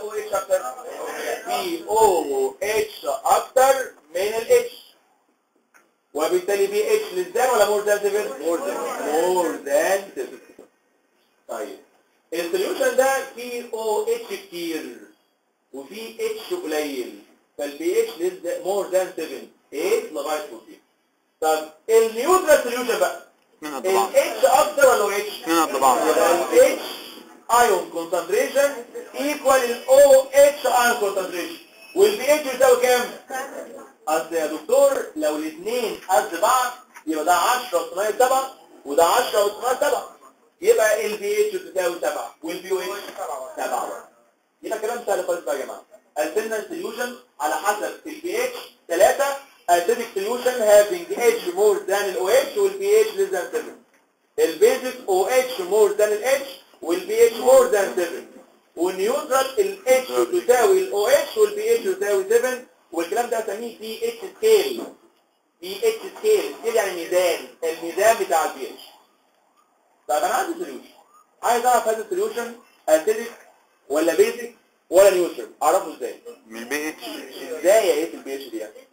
او اتش اكتر بي او اتش اكتر من الاتش وبالتالي بي اتش للزان ولا مور ذان 7 مور ذان مور ذان 7 طيب السوليوشن ده فيه او اتش كتير وفيه اتش قليل فالبي اتش مور ذان 7 8 لغايه 14 طب النيوترال سوليوشن بقى اثنين قد بعض الاتش اكتر ولا اتش اثنين قد بعض الاتش ايون كونسنتريشن ايكوال الاو اتش ايون كونسنتريشن والبي اتش يساوي كام اصل يا دكتور لو الاثنين قد بعض يبقى ده 10 وصناعي 7 وده 10 وصناعي 7 يبقى البي اتش تساوي 7 والبي او اتش 7 يبقى كلام سهل خالص بقى يا جماعه قسمنا السوليوشن على حسب البي اتش 3 acidic solution having H more than ال OH وال pH less than 7 البيزك OH more than ال H وال pH more than 7 والنيوترال ال H تساوي ال OH وال pH تساوي 7 والكلام ده هسميه pH scale pH scale scale يعني ميزان الميزان بتاع ال pH طب انا عندي سوليوشن عايز اعرف هذا السوليوشن acidic ولا بيزك ولا نيوترال اعرفه ازاي من البي اتش ازاي يا ايه البي اتش دي يعني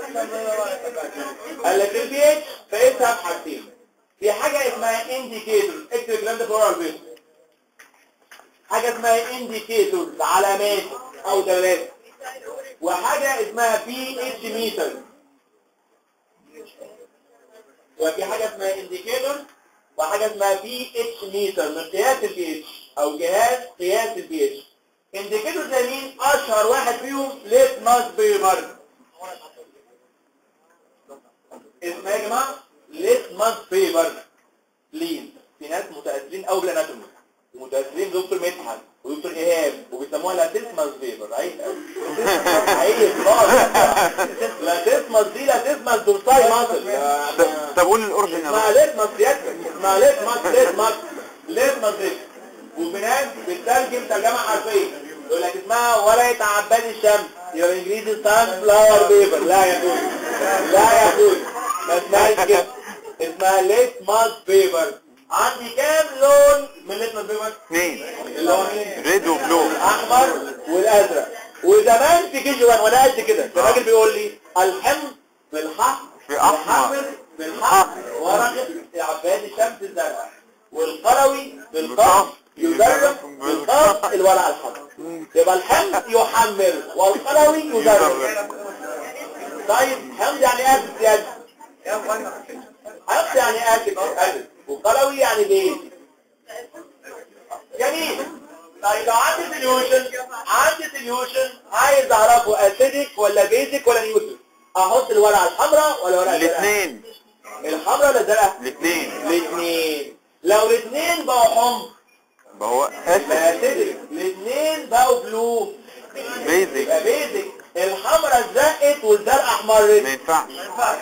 قال لك البي اتش فايتها بحاجتين في حاجه اسمها انديكيتور اكتب الكلام ده فوق على البيت حاجه اسمها انديكيتور علامات او دلالات وحاجه اسمها بي اتش ميتر وفي حاجه اسمها انديكيتور وحاجه اسمها بي اتش ميتر مقياس البي اتش او جهاز قياس البي اتش انديكيتور ده مين اشهر واحد فيهم ليتماس بيبر اسمها يا جماعه ليتماس بيبر لين في ناس متاثرين قوي بالاناتومي ومتاثرين دكتور مدحت ودكتور ايهاب وبيسموها لا تسمس بيبر عيب قوي عيب خالص لا تسمس دي لا تسمس دورساي ماسل طب- طب قول الاورجن يا اسمها باشا. ليتمس سيادتك اسمها ليتمس ليتمس ليتمس دي وفي ناس بتترجم ترجمه حرفيه يقول لك اسمها ورقه عباد الشمس يبقى بالانجليزي سان فلاور بيبر لا يا اخوي لا يا اخوي ما اسمهاش كده اسمها ليتمس بيبر عندي كام لون من ليتمس بيبر؟ اثنين اللي هو مين؟ ريد وبلو الاحمر والازرق وزمان في كي جي 1 وانا قد كده كان راجل بيقول لي الحمض في الحق في أحمر. الحمض في الحق ورقه عباد الشمس الزرقاء والقروي في القاف يدرب بالقاف الورقه الحمر يبقى الحمض يحمر والقروي يدرب طيب حمض يعني اسد زياده حمض يعني اسد اسد وقروي يعني بيت جميل طيب لو عندي سوليوشن عندي سوليوشن عايز اعرفه اسيدك ولا بيزك ولا نيوتن احط الورقه الحمراء ولا ورقه الزرقاء الاثنين الحمراء ولا الزرقاء الاثنين الاثنين لو الاثنين بقوا حمر يبقى هو يبقى اسد اسيدك الاثنين بقوا بلو بيزك يبقى بيزك الحمراء اتزقت والزرقاء احمرت ما ينفعش ينفع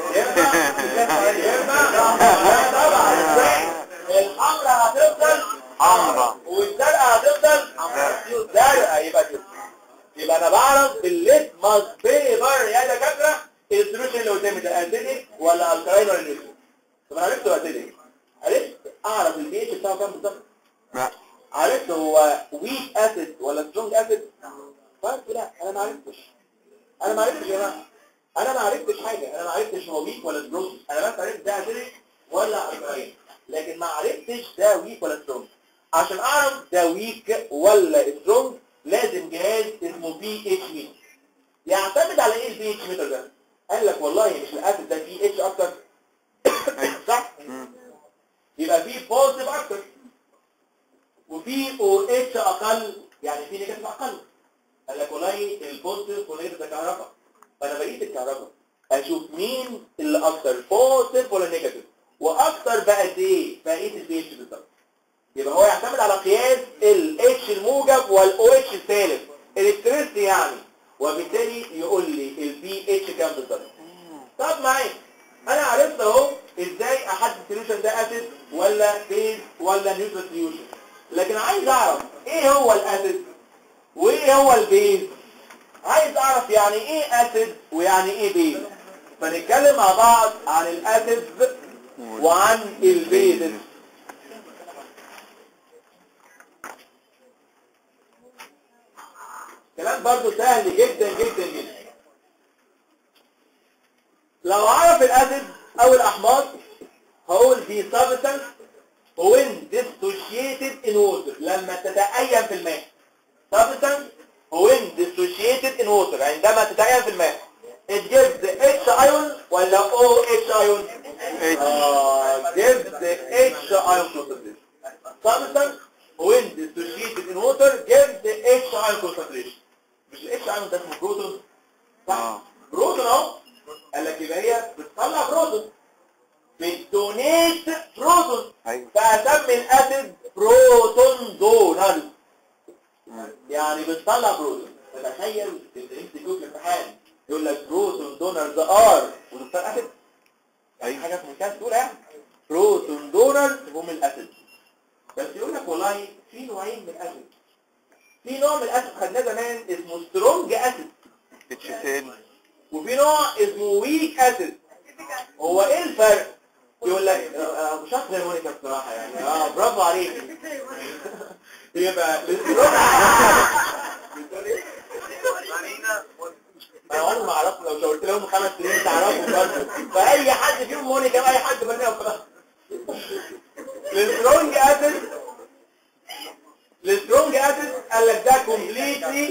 ينفع لا طبعا ازاي الحمراء هتفضل حمراء والزرقاء هتفضل زرقاء يبقى كده يبقى انا بعرف الليت ماست بيبر يا دكاتره السوليوشن اللي قدامي ده اسيدك ولا الكلاين ولا نيوتن طب انا عرفت هو اسيدك عرفت اعرف البي اتش بتاعه كام بالظبط لا عرفت هو ويك اسيد ولا سترونج اسيد طيب لا انا ما عرفتش انا ما عرفتش يا جماعه انا ما عرفتش حاجه انا ما عرفتش هو ويك ولا سترونج انا بس عرفت ده اسيدك ولا الكلاين لكن ما عرفتش ده ويك ولا سترونج عشان اعرف ده ويك ولا سترونج لازم جهاز اسمه بي اتش ميتر يعتمد على ايه البي اتش ميتر ده قال لك والله مش الاسيد ده بي اتش اكتر صح مم. يبقى في بوزيتيف اكتر وفي او اتش اقل يعني في نيجاتيف اقل قال لك والله البوزيتيف والنيجاتيف ده كهرباء فانا بقيت الكهرباء اشوف مين اللي اكتر بوزيتيف ولا نيجاتيف واكتر بقد ايه بقيه البي اتش بالظبط يبقى هو يعتمد على قياس ال H الموجب وال OH السالب الستريس يعني وبالتالي يقول لي ال pH كام بالظبط طب معايا انا عرفت اهو ازاي احدد السوليوشن ده اسيد ولا بيز ولا نيوترال سوليوشن لكن عايز اعرف ايه هو الاسيد وايه هو البيز عايز اعرف يعني ايه اسيد ويعني ايه بيز فنتكلم مع بعض عن الاسيد وعن البيز كلام برضو سهل جدا جدا جدا لو عرف الاسيد او الاحماض هقول دي substance when dissociated in water لما تتأين في الماء substance when dissociated in water عندما تتأين في الماء it gives the H ion ولا OH ion H. آه gives the H ion concentration substance when dissociated in water gives the H ion concentration مش ال H ion ده اسمه بروتون صح آه. بروتون اهو قال لك يبقى هي بتطلع بروتون بتدونيت بروتون ايوه فاسمي الاسيد بروتون دونر مم. يعني بتطلع بروتون فتخيل تمسك في الامتحان يقول لك بروتون دونرز ار وتختار اسيد يعني أيوة. حاجه في منتهى السهوله يعني بروتون دونرز هم الاسيد بس يقول لك والله في نوعين من الاسيد في نوع من الاسيد خدناه زمان اسمه سترونج اسيد اتش سي ال وفي نوع اسمه ويك اسيد هو ايه الفرق يقول لك آه، آه، شاطر يا مونيكا بصراحه يعني اه برافو عليك يبقى الاسترونج بتقول ايه؟ انا عمري ما اعرفه لو شاورت لهم خمس سنين تعرفوا برضه فاي حد فيهم مونيكا اي حد بني وخلاص السترونج اسيد السترونج اسيد قال لك ده كومبليتلي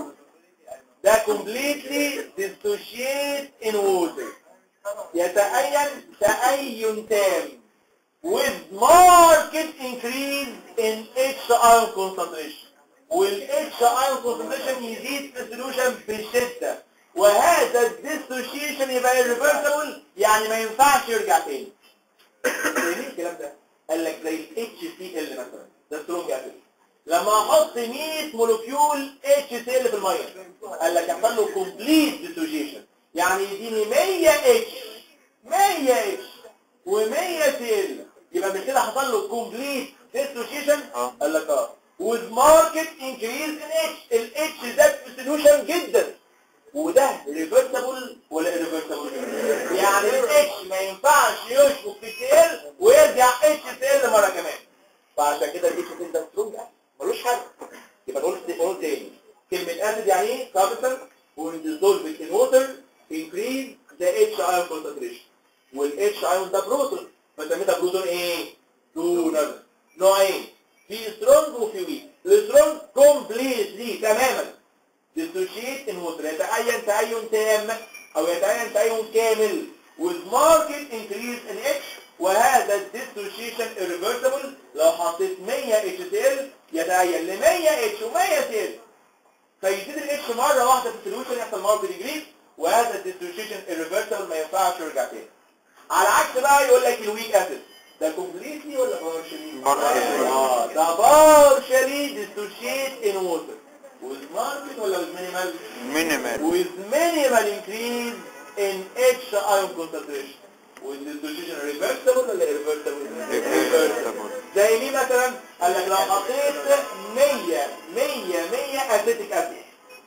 ده completely dissociate in water يتأين تأين تام with marked increase in H ion concentration وال H ion concentration يزيد في السوليوشن بشدة وهذا الديسوشيشن يبقى irreversible يعني ما ينفعش يرجع تاني زي مين الكلام ده؟ قال لك زي ال HCl مثلا ده سترونج اسيد لما احط 100 مولكيول HCl في الميه قال لك يحصل له كومبليت ديسوشيشن يعني يديني 100 اتش 100 اتش و100 سيل يبقى من كده حصل له كومبليت ديسوشيشن اه. قال لك اه with market increase in H ال H زاد في السوليوشن جدا وده ريفرسبل ولا irreversible يعني ال H ما ينفعش يشبك في سيل ويرجع اتش سيل مره كمان فعشان كده ال H ده سترونج ملوش حل يبقى نقول نقول تاني كلمة acid يعني ايه؟ substance when dissolved in water increase the H ion concentration وال H ion ده بروتون فسميتها بروتون ايه؟ دونر نوعين في strong وفي weak السترونج completely تماما dissociate in water يتأين تأين تام او يتأين تأين كامل with marked increase in H وهذا الديسوشيشن irreversible لو حطيت 100 HCl يتأين ل 100 H و100 Cl فيزيد الاتش مره واحده في السوليوشن يحصل مالتي ديجري وهذا الديسوشيشن irreversible ما ينفعش يرجع تاني على عكس بقى يقول لك الويك اسيد ده كومبليتلي ولا بارشلي Partially. اه ده بارشلي ديسوشيت ان ووتر with market ولا with minimal مينيمال with minimal increase in H ion concentration with dissociation reversible ولا irreversible Irreversible. زي مين مثلا قال لك لو حطيت 100 100 100 اسيتيك اسيد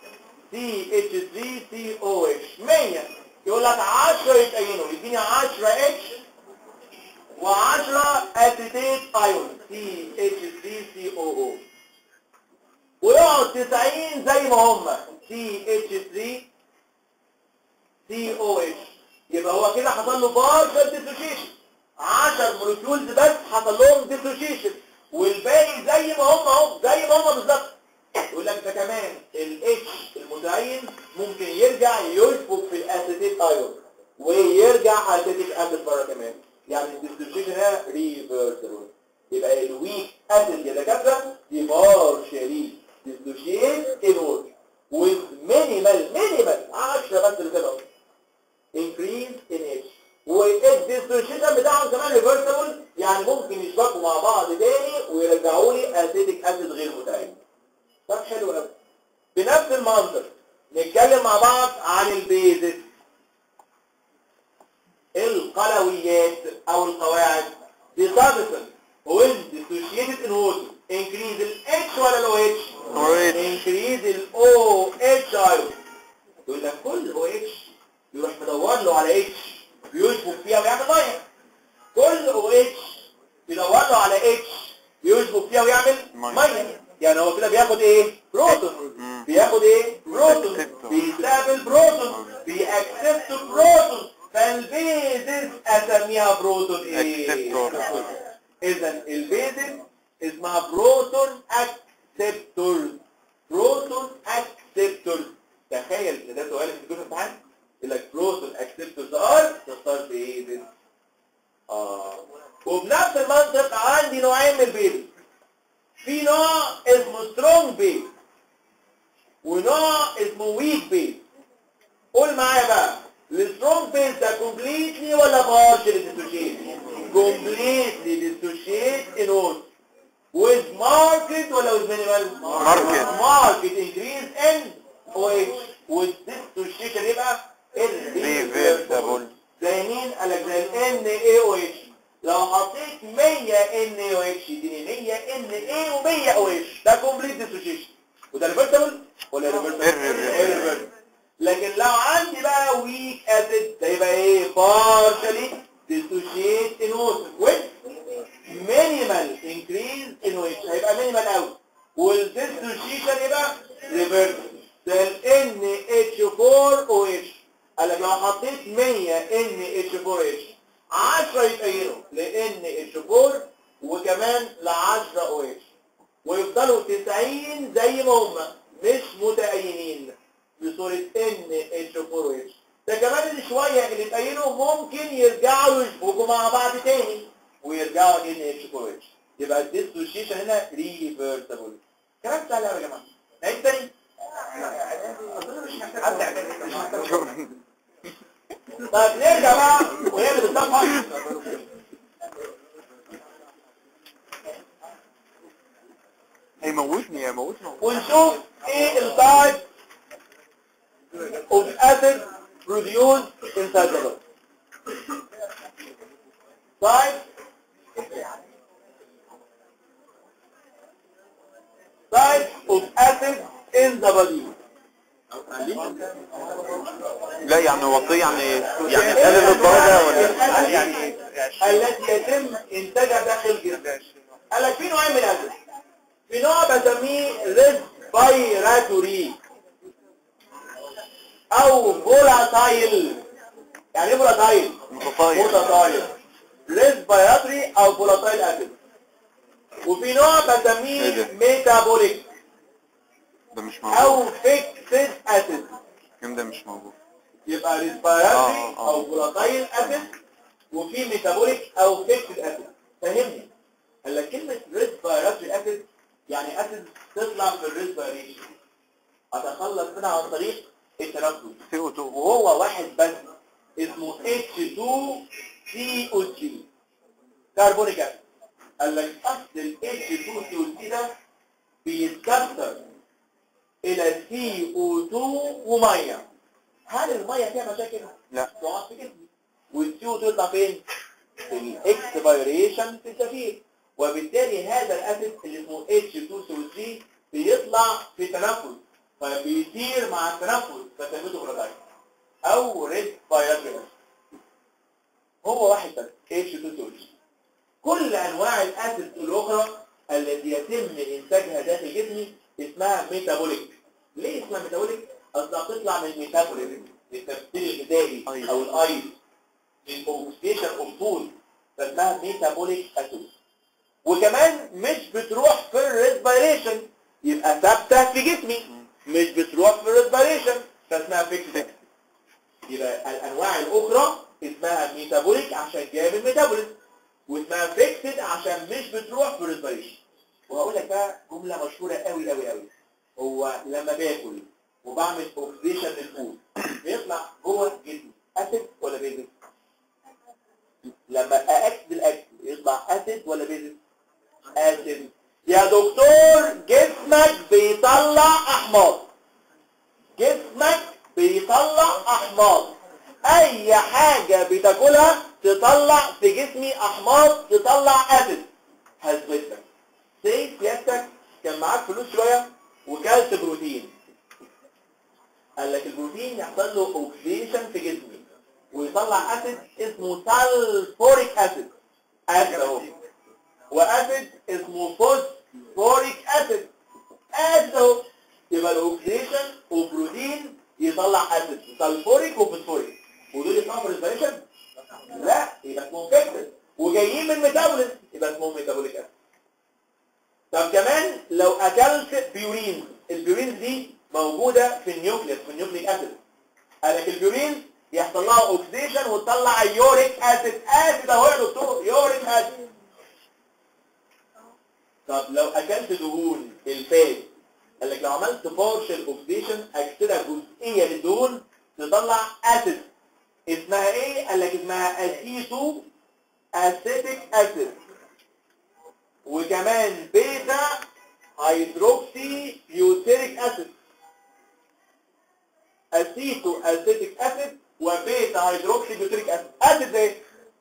CH3COH 100 يقول لك 10 يتأينوا يديني 10 H و10 اسيتيت ايون CH3COO ويقعد 90 زي ما هم CH3 COH يبقى هو كده حصل له بارشل ديسوشيشن 10 مولكيولز بس حصل لهم ديسوشيشن والباقي زي ما هم اهو زي ما هم بالظبط يقول لك ده كمان الاتش المتعين ممكن يرجع يشبك في الاسيتيك ايون ويرجع اسيتيك اسيد مره كمان يعني الديسوشيشن هنا ريفرسبل يبقى الويك اسيد يا دكاتره دي بارشلي ديسوشيت ان ووتر with minimal minimal 10 بس اللي كده increase in H والديستريشن بتاعهم كمان ريفرسبل يعني ممكن يشبكوا مع بعض تاني ويرجعوا لي اسيتيك اسيد غير متعين طب حلو قوي بنفس المنطق نتكلم مع بعض عن البيزك القلويات او القواعد دي سابسن when dissociated in water increase ال H ولا ال OH OH. increase ال OH ion يقول لك كل OH يروح مدور له على H بيشبك فيها ويعمل ميه كل OH يدور له على H بيشبك فيها ويعمل مية. ميه يعني هو كده بياخد ايه بروتون مم. بياخد ايه بروتون Accept. بيستقبل بروتون بيأكسبت بروتون فالبيزز اسميها بروتون ايه Acceptor. اذا البيزز اسمها بروتون اكسبتور بروتون اكسبتور تخيل ان ده سؤال في الجزء امتحان يقول لك بروتون اكسبتورز ار تختار بيزز اه وبنفس المنطق عندي نوعين من البيزز في نوع اسمه سترونج بيز ونوع اسمه ويك بيز قول معايا بقى السترونج بيز ده كومبليتلي ولا بارشلي ديسوشيت كومبليتلي ديسوشيت ان اول with market ولا with minimal Market. market increase in OH with dissociation يبقى Reversible. زي مين قال لك زي ال NaOH لو حطيت 100 NaOH يديني 100 Na و100 OH ده complete dissociation وده ريفرسبل ولا ريفرسبل Irreversible. لكن لو عندي بقى weak acid ده يبقى ايه partially dissociate in water with minimal increase in OH هيبقى minimal قوي والديسوشيشن يبقى reversible ده ال NH4OH قال لك لو حطيت 100 NH4OH 10 يتغيروا ل NH4 وكمان ل 10 OH ويفضلوا 90 زي ما هم مش متأينين بصورة NH4OH ده كمان اللي شوية اللي اتأينوا ممكن يرجعوا يشبكوا مع بعض تاني ويرجعوا NH4OH يبقى الديسوشيشن هنا ريفرسبل كلام سهل قوي يا جماعة نعيد تاني أظن مش محتاج أبدع مش محتاج طيب نرجع بقى ونعمل الصفحة هيموتني يموتني ونشوف ايه التايب of acid produced inside the body. Type type of acid in the body. لا يعني وطي يعني يعني قلل الدرجة ولا يعني التي يتم انتاجها داخل الجسم قال لك في نوعين من الاسيد في نوع بسميه ريسبيراتوري او فولاتايل يعني ايه فولاتايل متطاير متطاير ريسبيراتوري او فولاتايل اسيد وفي نوع إيه بسميه ده؟ ميتابوليك ده مش او موجود فيكسد اسيد الكلام ده مش موجود يبقى ريسبيراتوري آه، آه. او فولاتايل اسيد وفي ميتابوليك او فيكسد اسيد فهمني قال لك كلمه ريسبيراتوري اسيد يعني اسيد تطلع في الريسبيريشن اتخلص منها عن طريق التنفس CO2 وهو واحد بس اسمه H2CO3 كربونيك اسيد قال لك اصل ال H2CO3 ده بيتكسر الى CO2 وميه هل الميه فيها مشاكل؟ لا تقعد في جسمي والسيو تطلع فين؟ في الاكسبيريشن في الزفير وبالتالي هذا الاسيد اللي اسمه H2CO3 بيطلع في التنفس فبيطير مع التنفس فتسميته بروتاين او ريد بايراتري هو واحد بس H2CO3 كل انواع الاسيد الاخرى التي يتم انتاجها داخل جسمي اسمها ميتابوليك ليه اسمها ميتابوليك اصلها بتطلع من الميتابوليزم التفسير الغذائي أيض. او الايض من اوكسيشن اوف فود فاسمها ميتابوليك اسيد وكمان مش بتروح في الريسبيريشن يبقى ثابته في جسمي مش بتروح في الريسبيريشن فاسمها فيكس يبقى الانواع الاخرى اسمها ميتابوليك عشان جايه من الميتابوليزم واسمها فيكسد عشان مش بتروح في الريسبيريشن وهقول لك بقى جمله مشهوره قوي قوي قوي هو لما باكل وبعمل اوكسيشن للفود بيطلع جوه جسمي اسيد ولا بيزك لما ااكل الاكل يطلع اسيد ولا بيزك اسيد يا دكتور جسمك بيطلع احماض جسمك بيطلع احماض اي حاجة بتاكلها تطلع في جسمي احماض تطلع اسيد هثبت لك سي سيادتك كان معاك فلوس شوية وكلت بروتين قال لك البروتين يحصل له اوكسيشن في جسمي ويطلع اسيد اسمه سلفوريك اسيد اسيد اهو واسيد اسمه فوسفوريك اسيد اسيد اهو يبقى الاوكسيديشن وبروتين يطلع اسيد سلفوريك وفوسفوريك ودول يطلعوا في الريسبيريشن لا يبقى اسمهم فيكتور وجايين من ميتابوليزم يبقى اسمهم ميتابوليك اسيد طب كمان لو اكلت بيورين البيورين دي موجودة في النيوكليس في النيوكليك اسيد قالك البيورين يحصل لها اوكسيديشن وتطلع يوريك اسيد اسيد اهو يا دكتور يوريك اسيد طب لو اكلت دهون الفات قال لك لو عملت بارشل اوكسيديشن اكسده جزئيه للدهون تطلع اسيد اسمها ايه قال لك اسمها اسيتو اسيتيك اسيد وكمان بيتا هيدروكسي بيوتيريك اسيد اسيتو اسيتيك اسيد وبيتا هيدروكسي بيوتيريك اسيد اسيد ايه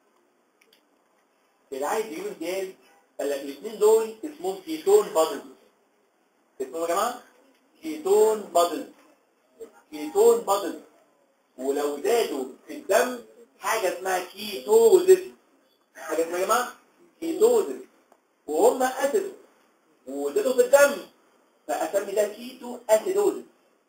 اللي عايز يقول جاي قال لك الاثنين دول اسمهم كيتون بادلز اسمهم يا جماعه كيتون بادلز كيتون بادلز ولو زادوا في الدم حاجه اسمها كيتوزيس حاجه اسمها يا جماعه كيتوزيس وهم اسيد وزادوا في الدم فاسمي ده كيتو اسيدوزيس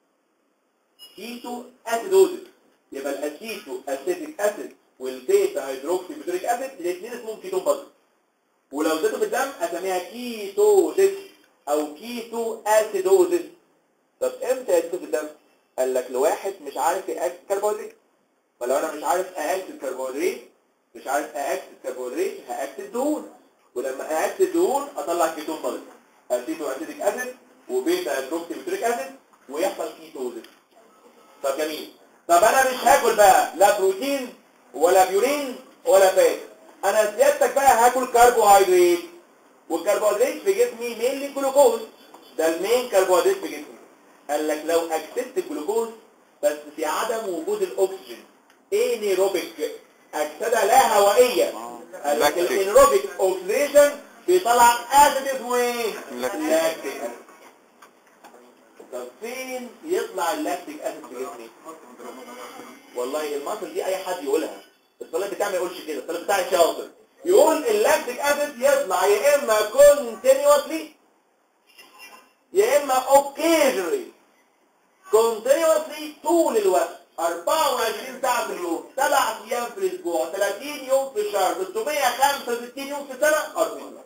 كيتو اسيدوزيس يبقى الاسيتو اسيتيك اسيد والبيتا هيدروكسي بيوتريك اسيد الاثنين اسمهم كيتون بادلز ولو زادوا في الدم اسميها كيتوزيس او كيتو اسيدوزيس طب امتى يزيدوا في الدم قال لك لواحد مش عارف ياكل كربوهيدرات ولو انا مش عارف ااكل كربوهيدرات مش عارف ااكل كربوهيدرات هاكل دهون ولما ااكل دهون اطلع كيتون بادل اسيتو اسيديك اسيد وبيتا هيدروكسي بيوتريك اسيد ويحصل كيتوزيس طب جميل طب انا مش هاكل بقى لا بروتين ولا بيورين ولا فات انا سيادتك بقى هاكل كربوهيدرات والكربوهيدرات في جسمي مين الجلوكوز ده المين كربوهيدرات في جسمي قال لك لو اكسدت الجلوكوز بس في عدم وجود الاكسجين انيروبيك اكسده لا هوائيه قال لك لاكتيك. الانيروبيك اوكسيديشن بيطلع اسيد اسمه ايه لاكتيك. لاكتيك أسيد. طب فين يطلع اللاكتيك اسيد في جسمي والله المصل دي اي حد يقولها الطالب بتاعي ما يقولش كده الطالب بتاعي شاطر يقول اللاكتيك اسيد يطلع يا اما كونتينيوسلي يا اما اوكيجنالي كونتينيوسلي طول الوقت 24 ساعة في اليوم 7 ايام في الاسبوع 30 يوم في الشهر 365 يوم في السنة 40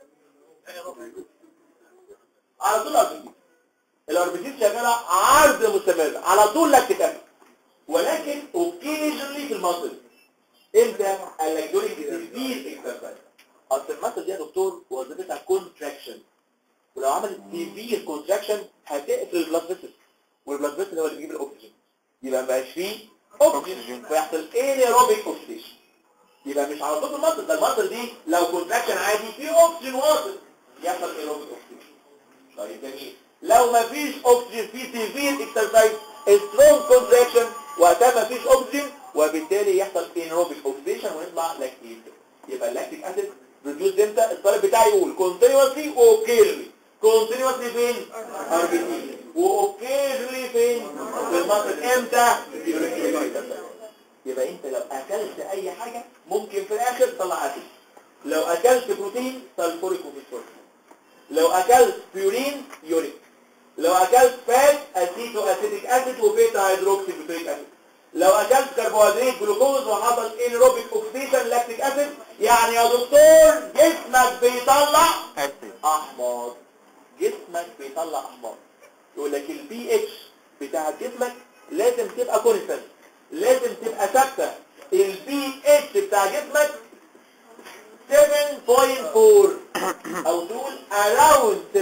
على طول اربعين الاربعين شغالة عرض مستمر على طول لاكتيك اسيد ولكن اوكيجنالي في المصل امتى؟ قال لك دول سيفير اكسرسايز اصل المصل دي يا دكتور وظيفتها كونتراكشن ولو عملت سيفير كونتراكشن هتقفل البلاد فيسل والبلاد فيسل هو اللي بيجيب الاكسجين يبقى ما بقاش فيه اكسجين أكسجين. فيحصل انيروبيك اوكسيديشن يبقى مش على طول المصل ده المصل دي لو كونتراكشن عادي فيه اكسجين واصل يحصل انيروبيك اوكسيديشن طيب جميل لو ما فيش اكسجين في سيفير اكسرسايز سترونج كونتراكشن وقتها ما فيش اكسجين وبالتالي يحصل انيروبيك اوكسيديشن ويطلع لاكتيك يبقى اللاكتيك اسيد بروديوس امتى الطالب بتاعي يقول كونتينوسلي واوكيجنلي كونتينوسلي فين اربيتين واوكيجنلي فين في المصل امتى يبقى انت لو اكلت اي حاجه ممكن في الاخر تطلع اسيد لو اكلت بروتين سلفوريك وفوسفوريك لو اكلت بيورين يوريك لو اكلت فات اسيتو اسيتيك اسيد وبيتا هيدروكسي بيوتريك اسيد لو اكلت كربوهيدرات جلوكوز وحصل انيروبيك اوكسيديشن لاكتيك اسيد يعني يا دكتور جسمك بيطلع اسيد احماض جسمك بيطلع احماض يقول لك البي اتش بتاع جسمك لازم تبقى كونستنت لازم تبقى ثابته البي اتش بتاع جسمك 7.4 او تقول around 7.4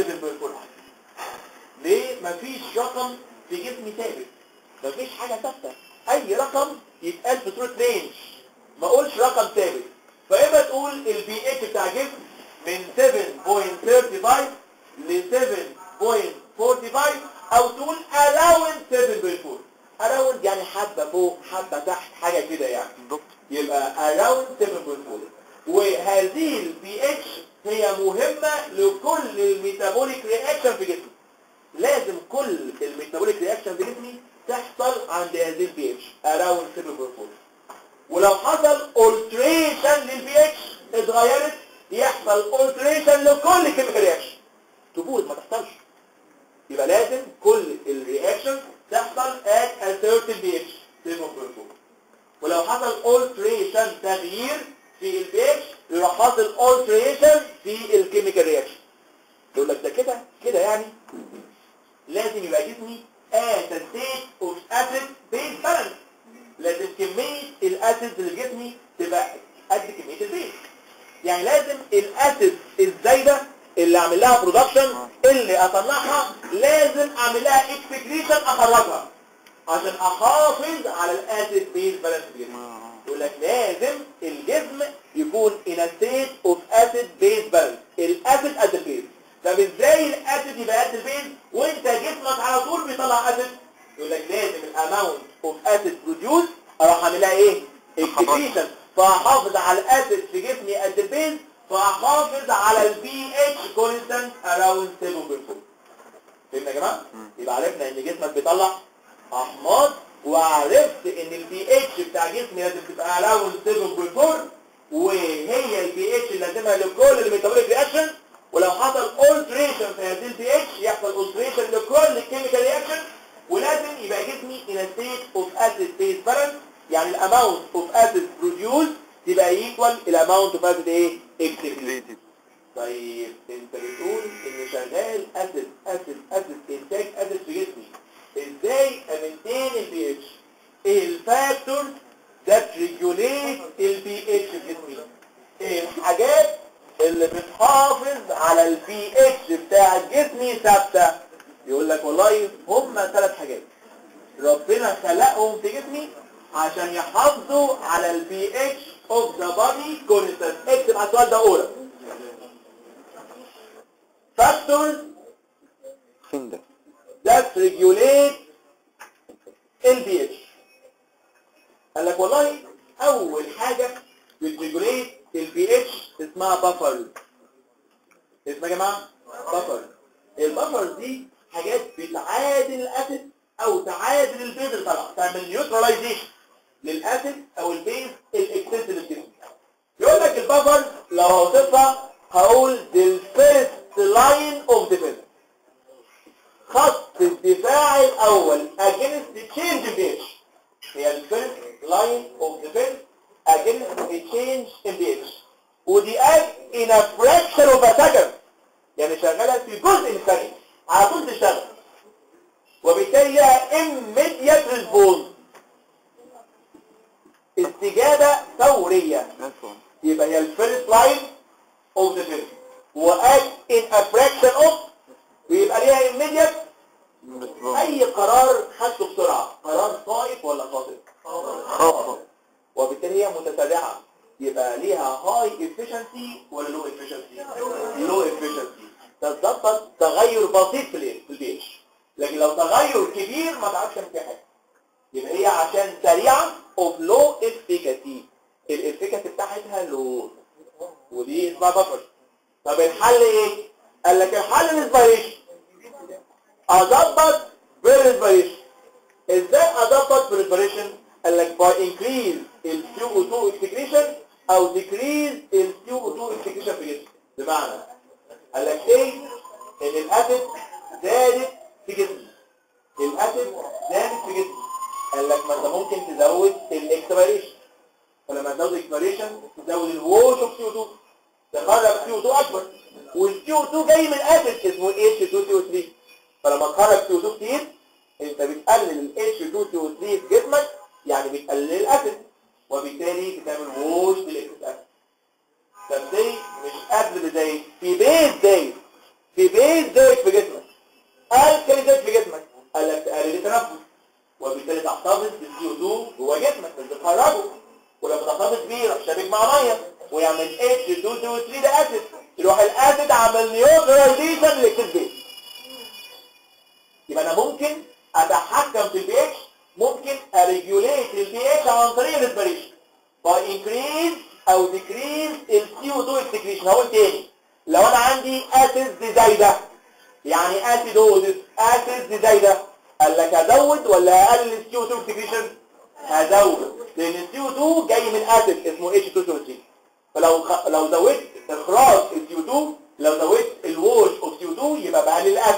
ليه مفيش رقم في جسمي ثابت مفيش حاجه ثابته اي رقم يتقال في صوره رينج ما اقولش رقم ثابت فاما تقول البي اتش بتاع جسم من 7.35 ل 7.45 او تقول around 7.4 around يعني حبه فوق حبه تحت حاجه كده يعني بالضبط يبقى around 7.4 وهذه البي اتش هي مهمة لكل الميتابوليك رياكشن في جسمي لازم كل الميتابوليك رياكشن في جسمي تحصل عند هذه البي اتش around 7.4 ولو حصل alteration للبي اتش اتغيرت يحصل alteration لكل كيميكال رياكشن تبوظ ما تحصلش يبقى لازم كل الرياكشن تحصل at a certain pH 7.4 ولو حصل alteration تغيير في البي اتش يروح حاصل alteration في الكيميكال رياكشن يقول لك ده كده كده يعني لازم يبقى جسمي at a state of acid base balance لازم كمية الاسيد اللي في جسمي تبقى قد كمية البيز يعني لازم الاسيد الزايدة اللي اعمل لها برودكشن اللي اطلعها لازم اعمل لها اكسكريشن اخرجها عشان احافظ على الاسيد بيز بالانس في الجسم يقول لك لازم الجسم يكون in a state of acid base balance الاسيد قد البيز طب ازاي الاسيد يبقى قد البيز وانت جسمك على طول بيطلع اسيد يقول لك لازم الاماونت اوف اسيد بروديوس اروح اعملها ايه اكسكريشن فاحافظ على الاسيد في جسمي قد البيز فاحافظ على البي اتش كونستانت اراوند 7.4 فهمنا يا جماعه يبقى عرفنا ان جسمك بيطلع احماض وعرفت ان البي اتش بتاع جسمي لازم تبقى اراوند 7.4 وهي البي اتش اللي لازمها لكل الميتابوليك رياكشن ولو حصل alteration في هذه البي اتش يحصل alteration لكل الكيميكال رياكشن ولازم يبقى جسمي in a state of acid base balance يعني الاماونت اوف اسيد بروديوس تبقى ايكوال الاماونت اوف اسيد ايه اكسكريتد طيب انت بتقول ان شغال اسيد اسيد اسيد انتاج اسيد في جسمي ازاي امنتين البي اتش ايه الفاكتور ذات ريجوليت البي اتش في جسمي ايه الحاجات اللي بتحافظ على البي اتش بتاع جسمي ثابته يقول لك والله هم ثلاث حاجات ربنا خلقهم في جسمي عشان يحافظوا على البي اتش اوف ذا بادي كونستانت اكتب على السؤال ده اولى فاكتورز فين ده that regulate البي اتش قال لك والله اول حاجه بتريجوليت البي اتش اسمها بافر اسمها يا جماعه بافر البافر دي حاجات بتعادل الاسيد او تعادل البيز اللي طالعه تعمل نيوتراليزيشن للاسيد او البيز الاكسس اللي بتجي يقول لك البافر لو هوصفها هقول the first line of defense خط الدفاع الاول against change in pH هي الفيرست لاين اوف ديفنس against a change in pH ودي act in a fraction of a second يعني شغالة في جزء من الثانية على طول تشتغل وبالتالي لها immediate response استجابة فورية يبقى هي الفيرست لاين اوف ديفنس واكت ان a fraction of ويبقى ليها immediate اي قرار خدته بسرعة قرار صائب ولا خاطئ خاطئ. وبالتالي هي متسارعة يبقى ليها هاي efficiency ولا لو efficiency لو efficiency تتظبط تغير بسيط في ال- في البي اتش لكن لو تغير كبير ما تعرفش تعمل فيها حاجه يبقى هي عشان سريعه اوف لو افيكاسي الافيكاسي بتاعتها لو ودي اسمها بفر طب الحل ايه قال لك الحل الانسبيريشن اظبط بالانسبيريشن ازاي اظبط بالانسبيريشن قال لك باي انكريز ال CO2 excretion او decrease ال CO2 excretion في الجسم بمعنى قال لك ايه ان الاسيد زادت في جسمي الاسيد زادت في جسمي قال لك ما انت ممكن تزود الاكسبيريشن فلما تزود الاكسبيريشن تزود الووش اوف CO2 تخرج CO2 اكبر والCO2 جاي من اسيد اسمه H2CO3 فلما تخرج CO2 كتير انت بتقلل ال H2CO3 في جسمك يعني بتقلل الاسيد وبالتالي بتعمل ووش للاكسس اسيد طب دي مش قبل بداية في بيت زايد في بيت زايد في جسمك الكلي زايد في جسمك قال لك تقلل التنفس وبالتالي تحتفظ بالسي او 2 جوه جسمك مش بتخرجه ولما تحتفظ بيه يروح شابك مع ميه ويعمل اتش 2 2 3 ده اسيد يروح الاسيد عمل نيوتراليزيشن للكسبين يبقى انا ممكن اتحكم في البي اتش ممكن اريجوليت البي اتش عن طريق الاسبريشن باي انكريز او ديكريز السي او 2 اكسكريشن هقول تاني لو انا عندي اسيد زايده يعني اسيدوزس اسيد زايده قال لك ازود ولا اقلل السي او 2 اكسكريشن هزود لان السي او 2 جاي من اسيد اسمه اتش 2 3 فلو خ... لو زودت اخراج السي او 2 لو زودت الووش اوف سي او 2 يبقى بقلل الاسيد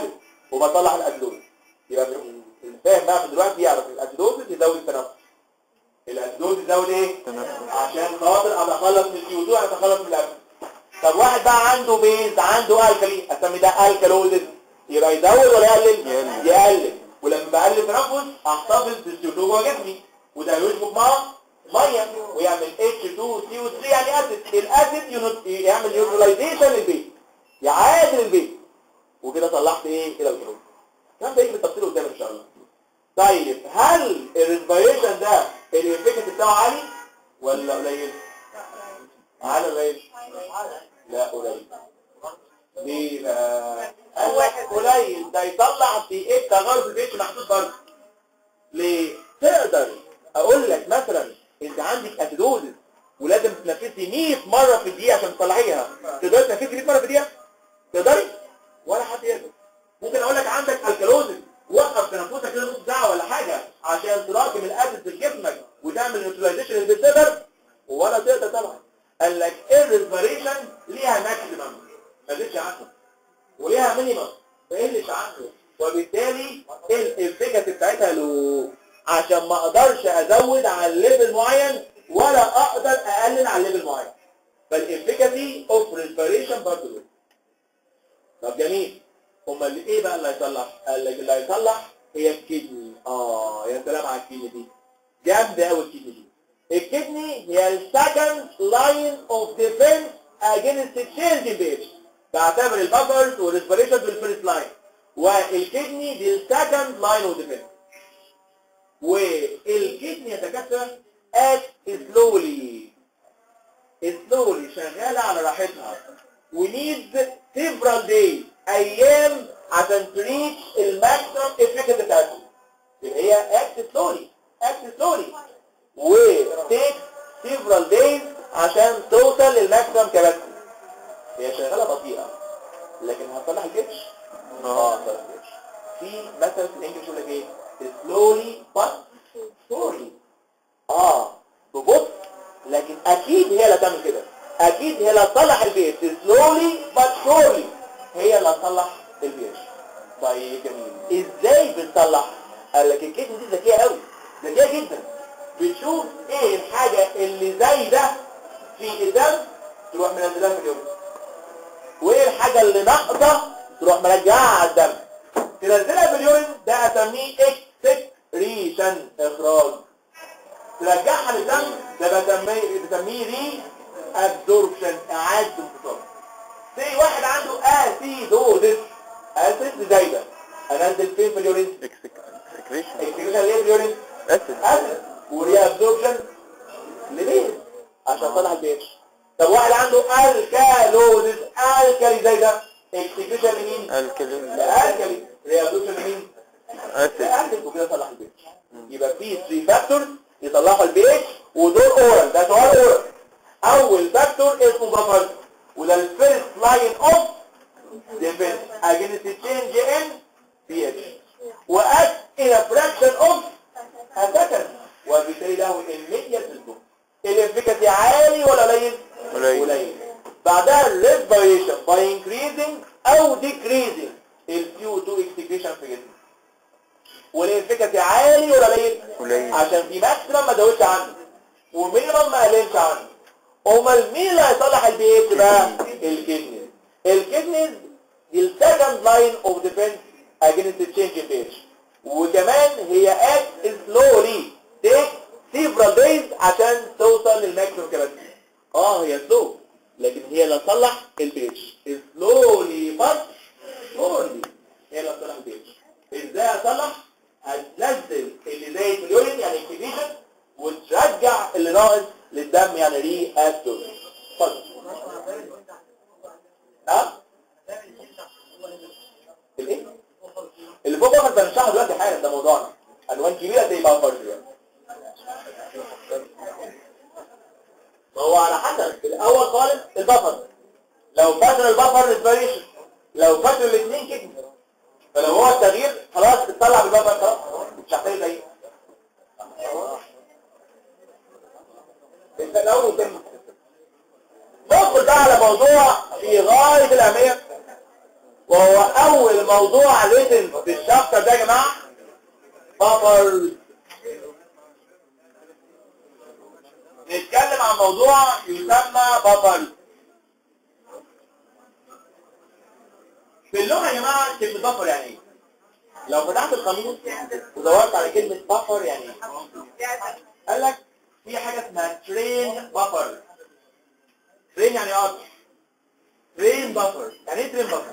وبطلع الاسيدوز يبقى من- الفاهم بقى من دلوقتي يعرف الاسيدوز يزود التنفس الاسيدوز يزود ايه تنفس. عشان خاطر اتخلص من السي او 2 اتخلص من الاكل طب واحد بقى عنده بيز عنده الكالي اسمي ده الكالوزيس يبقى يزود ولا يقلل يقلل. يقلل ولما بقلل تنفس احتفظ بالسي او 2 جوه جسمي وده يشبك مع ميه ويعمل H2CO3 يعني اسيد الاسيد ينط- يعمل نيوتراليزيشن للبيز يعادل البيز وكده طلعت ايه الى الجنوب الكلام ده يجي بالتفصيل قدام ان شاء الله طيب هل الريسبيريشن ده الافكت بتاعه عالي ولا قليل عالي ولا قليل لا قليل ليه بقى قال لك قليل ده يطلع في ايه تغير في البيت محدود برضه ليه تقدر اقول لك مثلا انت عندك اسيدوزس ولازم تنفسي 100 مره في الدقيقه عشان تطلعيها تقدري تنفسي 100 مره في الدقيقه تقدري ولا حد يقدر ممكن اقول لك عندك الكالوزس وقف تنفسك كده نص ساعه ولا حاجه عشان تراكم الاسيد في جسمك وتعمل نيوتراليزيشن للبيتسيبر ولا تقدر طبعا قال لك الريسبيريشن ليها ماكسيمم ما تزيدش عنه وليها مينيمم ما يقلش عنه وبالتالي الافكت بتاعتها لو عشان ما اقدرش ازود عن ليفل معين ولا اقدر اقلل عن ليفل معين فالافكتي اوف ريسبيريشن برضه لو طب جميل امال ايه بقى اللي هيصلح قال لك اللي هيصلح هي الكدني اه يا سلام على الكدني دي جامده قوي الكدني دي الكدني هي السكند لاين اوف ديفنس اجينست تشينج بيج بعتبر البافرز والريسبيريشن بالفيرست لاين والكدني دي السكند لاين اوف ديفنس والكدني يتكسر at slowly slowly شغالة على راحتها we need several days ايام عشان تريتش الماكسيمم افكت بتاعته يبقى هي act slowly act slowly و take several days عشان توصل للماكسيمم كباسيتي هي شغالة بطيئة لكن هتصلح الجيتش اه هتصلح الجيتش في مثل في الانجليش يقول لك ايه slowly but surely اه ببطء لكن اكيد هي اللي هتعمل كده اكيد هي اللي هتصلح البيت slowly but surely هي اللي هتصلح البيت طيب جميل ازاي بتصلح قال لك الكيس دي ذكيه قوي ذكيه جدا بتشوف ايه الحاجه اللي زي ده في الدم تروح منزلها في اليوم وايه الحاجه اللي ناقصه تروح مرجعها على الدم تنزلها في اليورين ده اسميه اكسكريشن اخراج ترجعها للدم ده بسميه بسميه ري ابزوربشن اعاده انتصاب زي واحد عنده اسيدوزس اسيد زي ده انزل فين في اليورين اكسكريشن اكسكريشن ليه في اليورين اسيد اسيد وري ابزوربشن لبيت عشان طلع البيت طب واحد عنده الكالوزس الكالي زي ده اكسكريشن لمين الكلين الكالي ري ابزوربشن لمين اسيد اكتب وكده طلع البيت يبقى في 3 فاكتورز يطلعوا البيت ودول اورال ده سؤال اورال اول فاكتور اسمه بفر وده الفيرست لاين اوف ديفنس اجينست تشينج ان بي اتش واكت ان ا فراكشن اوف ا سكند وبالتالي له الميديا سيستم الافكاسي عالي ولا قليل قليل. قليل بعدها الريسبيريشن باي انكريزنج او ديكريزنج السيو 2 اكسكريشن في جسمك والانفكاسي عالي ولا قليل قليل. عشان في ماكسيمم ما زودش عنه ومينيمم ما قللش عنه امال مين اللي هيصلح البي اتش بقى الكدنيز الكدنيز دي السكند لاين اوف ديفنس اجينست تشينج بي اتش وكمان هي اكت سلولي تيك سيفرال دايز عشان توصل للماكسيمم كاباسيتي اه هي سلو لكن هي اللي هتصلح البي اتش سلولي بس سلولي هي اللي هتصلح البي اتش ازاي هتصلح هتنزل اللي زي اليورين يعني اكتيفيشن وترجع اللي ناقص للدم يعني ري اكتور اتفضل ها الايه اللي فوق بفر بنشرحه دلوقتي حالا ده موضوعنا عنوان كبيره زي بفر دلوقتي ما هو على حسب الاول خالص البفر لو فاكر البفر ريسبيريشن لو فاكر الاثنين كده فلو هو التغيير خلاص تطلع بالبفر خلاص مش هتحتاج زي انت الاول تم ندخل بقى على موضوع في غايه الاهميه وهو اول موضوع ريتن في الشابتر ده يا جماعه بافر نتكلم عن موضوع يسمى بافر في اللغه يا جماعه كلمه بافر يعني ايه لو فتحت القاموس ودورت على كلمه بافر يعني ايه قال لك في حاجه اسمها ترين بافر ترين يعني قطر ترين بافر يعني ايه ترين بافر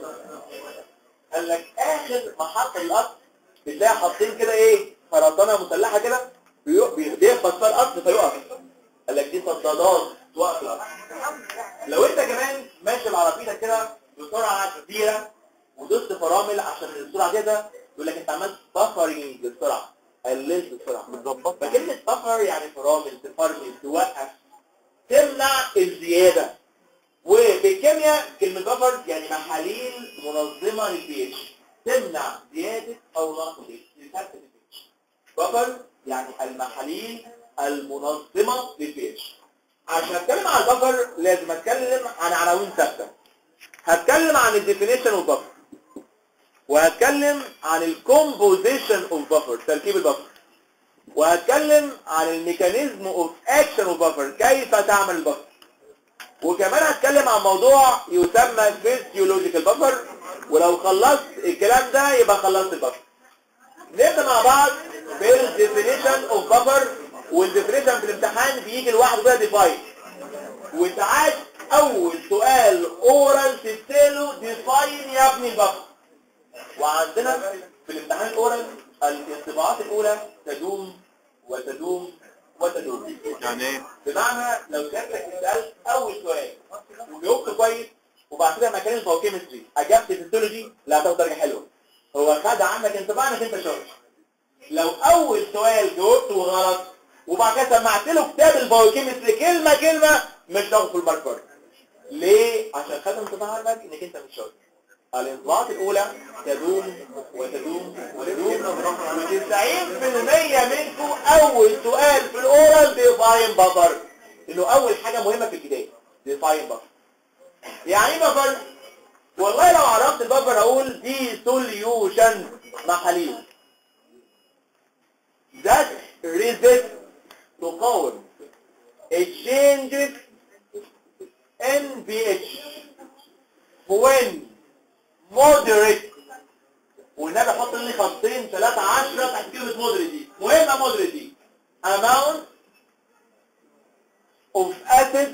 قال لك اخر محطه القطر بتلاقي حاطين كده ايه خرطانه مسلحه كده بيو- بي- بيخبط فيها القطر فيقف قال لك دي صدادات توقف القطر لو انت كمان ماشي بعربيتك كده بسرعه كبيره ودوست فرامل عشان السرعه كده يقول لك انت عملت بفرنج للسرعه قللت السرعه بتظبط فكلمه بفر يعني فرامل تفرمل توقف تمنع الزياده وبالكيمياء كلمه بفر يعني محاليل منظمه للبي اتش تمنع زياده او نقص البي اتش بفر يعني المحاليل المنظمه للبي اتش عشان اتكلم عن البفر لازم اتكلم عن عناوين ثابته هتكلم عن الديفينيشن اوف بفر وهتكلم عن الكومبوزيشن اوف بفر تركيب البفر وهتكلم عن الميكانيزم اوف اكشن اوف بفر كيف تعمل البفر وكمان هتكلم عن موضوع يسمى فيزيولوجيكال بفر ولو خلصت الكلام ده يبقى خلصت البفر نبدا مع بعض بالديفينيشن اوف بفر والديفينيشن في الامتحان بيجي لوحده كده ديفاين وساعات اول سؤال اورال تستاهله ديفاين يا ابني البفر وعندنا في الامتحان الاورال الانطباعات الاولى تدوم وتدوم وتدوم يعني ايه بمعنى لو سألتك سألت أول سؤال وجاوبت كويس وبعد كده مكان الباوكيمستري أجبت فيسيولوجي لا هتاخد درجة حلوة هو خد عنك انطباع انك انت شاطر لو أول سؤال جاوبته غلط وبعد كده سمعت له كتاب الباوكيمستري كلمة كلمة مش هتاخد في المارك برضه. ليه؟ عشان خد انطباع عنك انك انت مش شاطر الانطباعات الأولى تدوم وتدوم وتدوم و90% منكم أول سؤال في الأورال ديفاين بفر إنه أول حاجة مهمة في البداية ديفاين بفر يعني إيه بفر؟ والله لو عرفت البفر أقول دي سوليوشن محاليل that resist تقاوم changes in pH when moderate والنبي حط لي خطين ثلاثة عشرة تحت كلمة مودريت دي مهمة مودريت دي amount of acid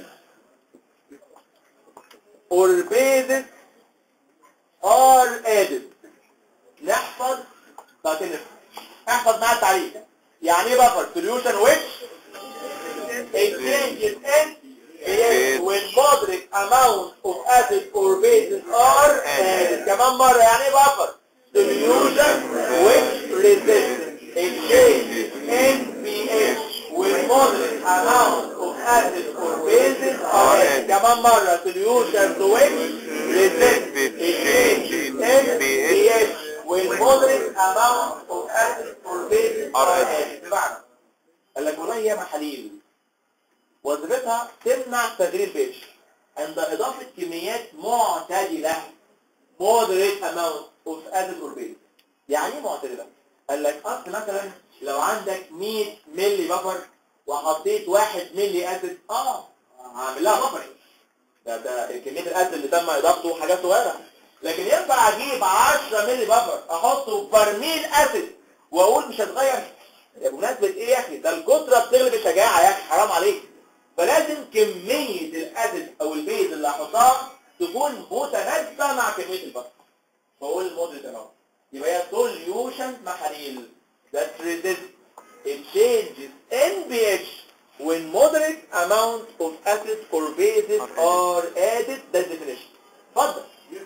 or bases are added نحفظ بعدين نفهم احفظ معايا التعريف يعني ايه بفر solution which exchanges in pH when moderate amount of acid or bases are added كمان مرة يعني ايه بفر solution which resist exchange in pH when moderate amount of acid or bases are added كمان مرة solution which resist exchange in pH when moderate amount of acid or bases are added بمعنى قال لك والله هي محاليل وظيفتها تمنع تغيير بيتش عند إضافة كميات معتدلة moderate amount of acid or base يعني ايه معتدلة؟ قال لك أصل مثلا لو عندك 100 ملي بفر وحطيت 1 ملي أسيد اه هعمل لها بفر ده ده كمية الأسيد اللي تم إضافته حاجات صغيرة لكن ينفع أجيب 10 ملي بفر أحطه في برميل أسيد وأقول مش هتغير يا بمناسبة إيه يا أخي ده الكترة بتغلب الشجاعة يا أخي حرام عليك فلازم كمية الأسيد أو البيز اللي هحطها تكون متناسبة مع كمية البصر بقول الموديل تمام يبقى هي solution محاليل that resist it changes in pH when moderate amount of acid or bases are added that's definition اتفضل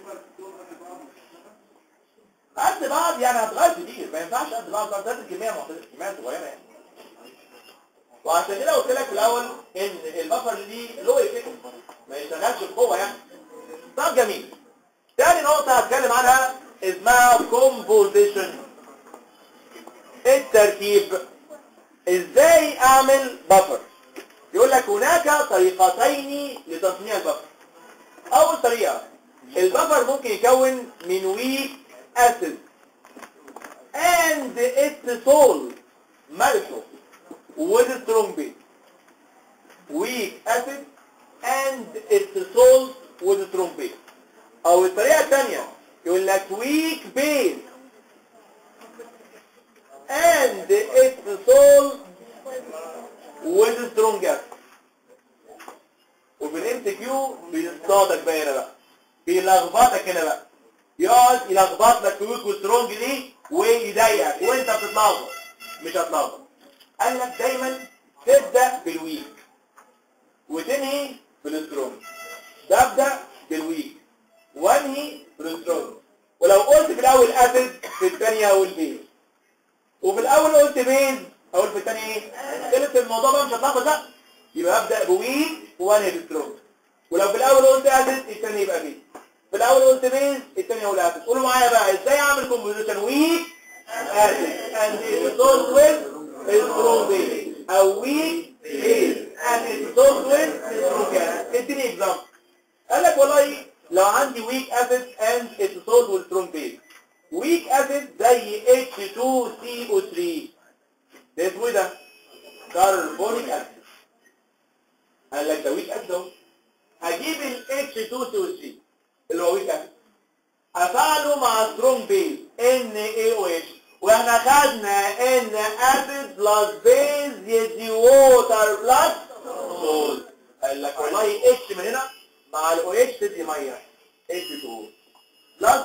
قد بعض يعني هتغير كتير ما ينفعش قد بعض ده الكمية معتدلة كمية صغيرة يعني وعشان كده قلت لك في الاول ان البفر دي لو افكت ما يشتغلش بقوه يعني طب جميل تاني نقطه هتكلم عنها اسمها كومبوزيشن التركيب ازاي اعمل بفر يقول لك هناك طريقتين لتصنيع البفر اول طريقه البفر ممكن يكون من ويك اسيد and its salt ملحه with strong base weak acid and its salt with strong base او الطريقة الثانية يقول لك weak base and its salt with strong acid وفي الام سي كيو بيصطادك بقى هنا بقى بيلخبطك هنا بقى يقعد يلخبط لك ويك وسترونج دي ويضايقك وانت بتتلخبط مش هتلخبط قال لك دايما تبدا بالويك وتنهي بالسترونج تبدا بالويك وانهي بالسترونج ولو قلت في الاول اسيد في الثانيه اقول بيز وفي الاول قلت بيز اقول في الثانيه ايه خلص الموضوع بقى مش هتلخبط لا يبقى ابدا بويك وانهي بالسترونج ولو في الاول قلت اسيد الثاني يبقى بيز في الاول قلت بيز الثاني اقول اسيد قولوا معايا بقى ازاي اعمل كومبوزيشن ويك اسيد اند الصوت ويز السترونج بيز او ويك بيز اند الصوت ويز السترونج اسيد اديني اكزامبل قال لك والله لو عندي ويك اسيد اند الصوت والسترونج بيز ويك اسيد زي H2CO3 ده اسمه ايه ده كربونيك اسيد قال لك ده ويك اسيد اهو هجيب ال H2CO3 اللي هو ويك اسيد افعله مع سترونج بيز NaOH واحنا خدنا ان اسيد بلس بيز يدي ووتر بلس سولت قال لك والله اتش من هنا مع الاو اتش تدي ميه H2 بلس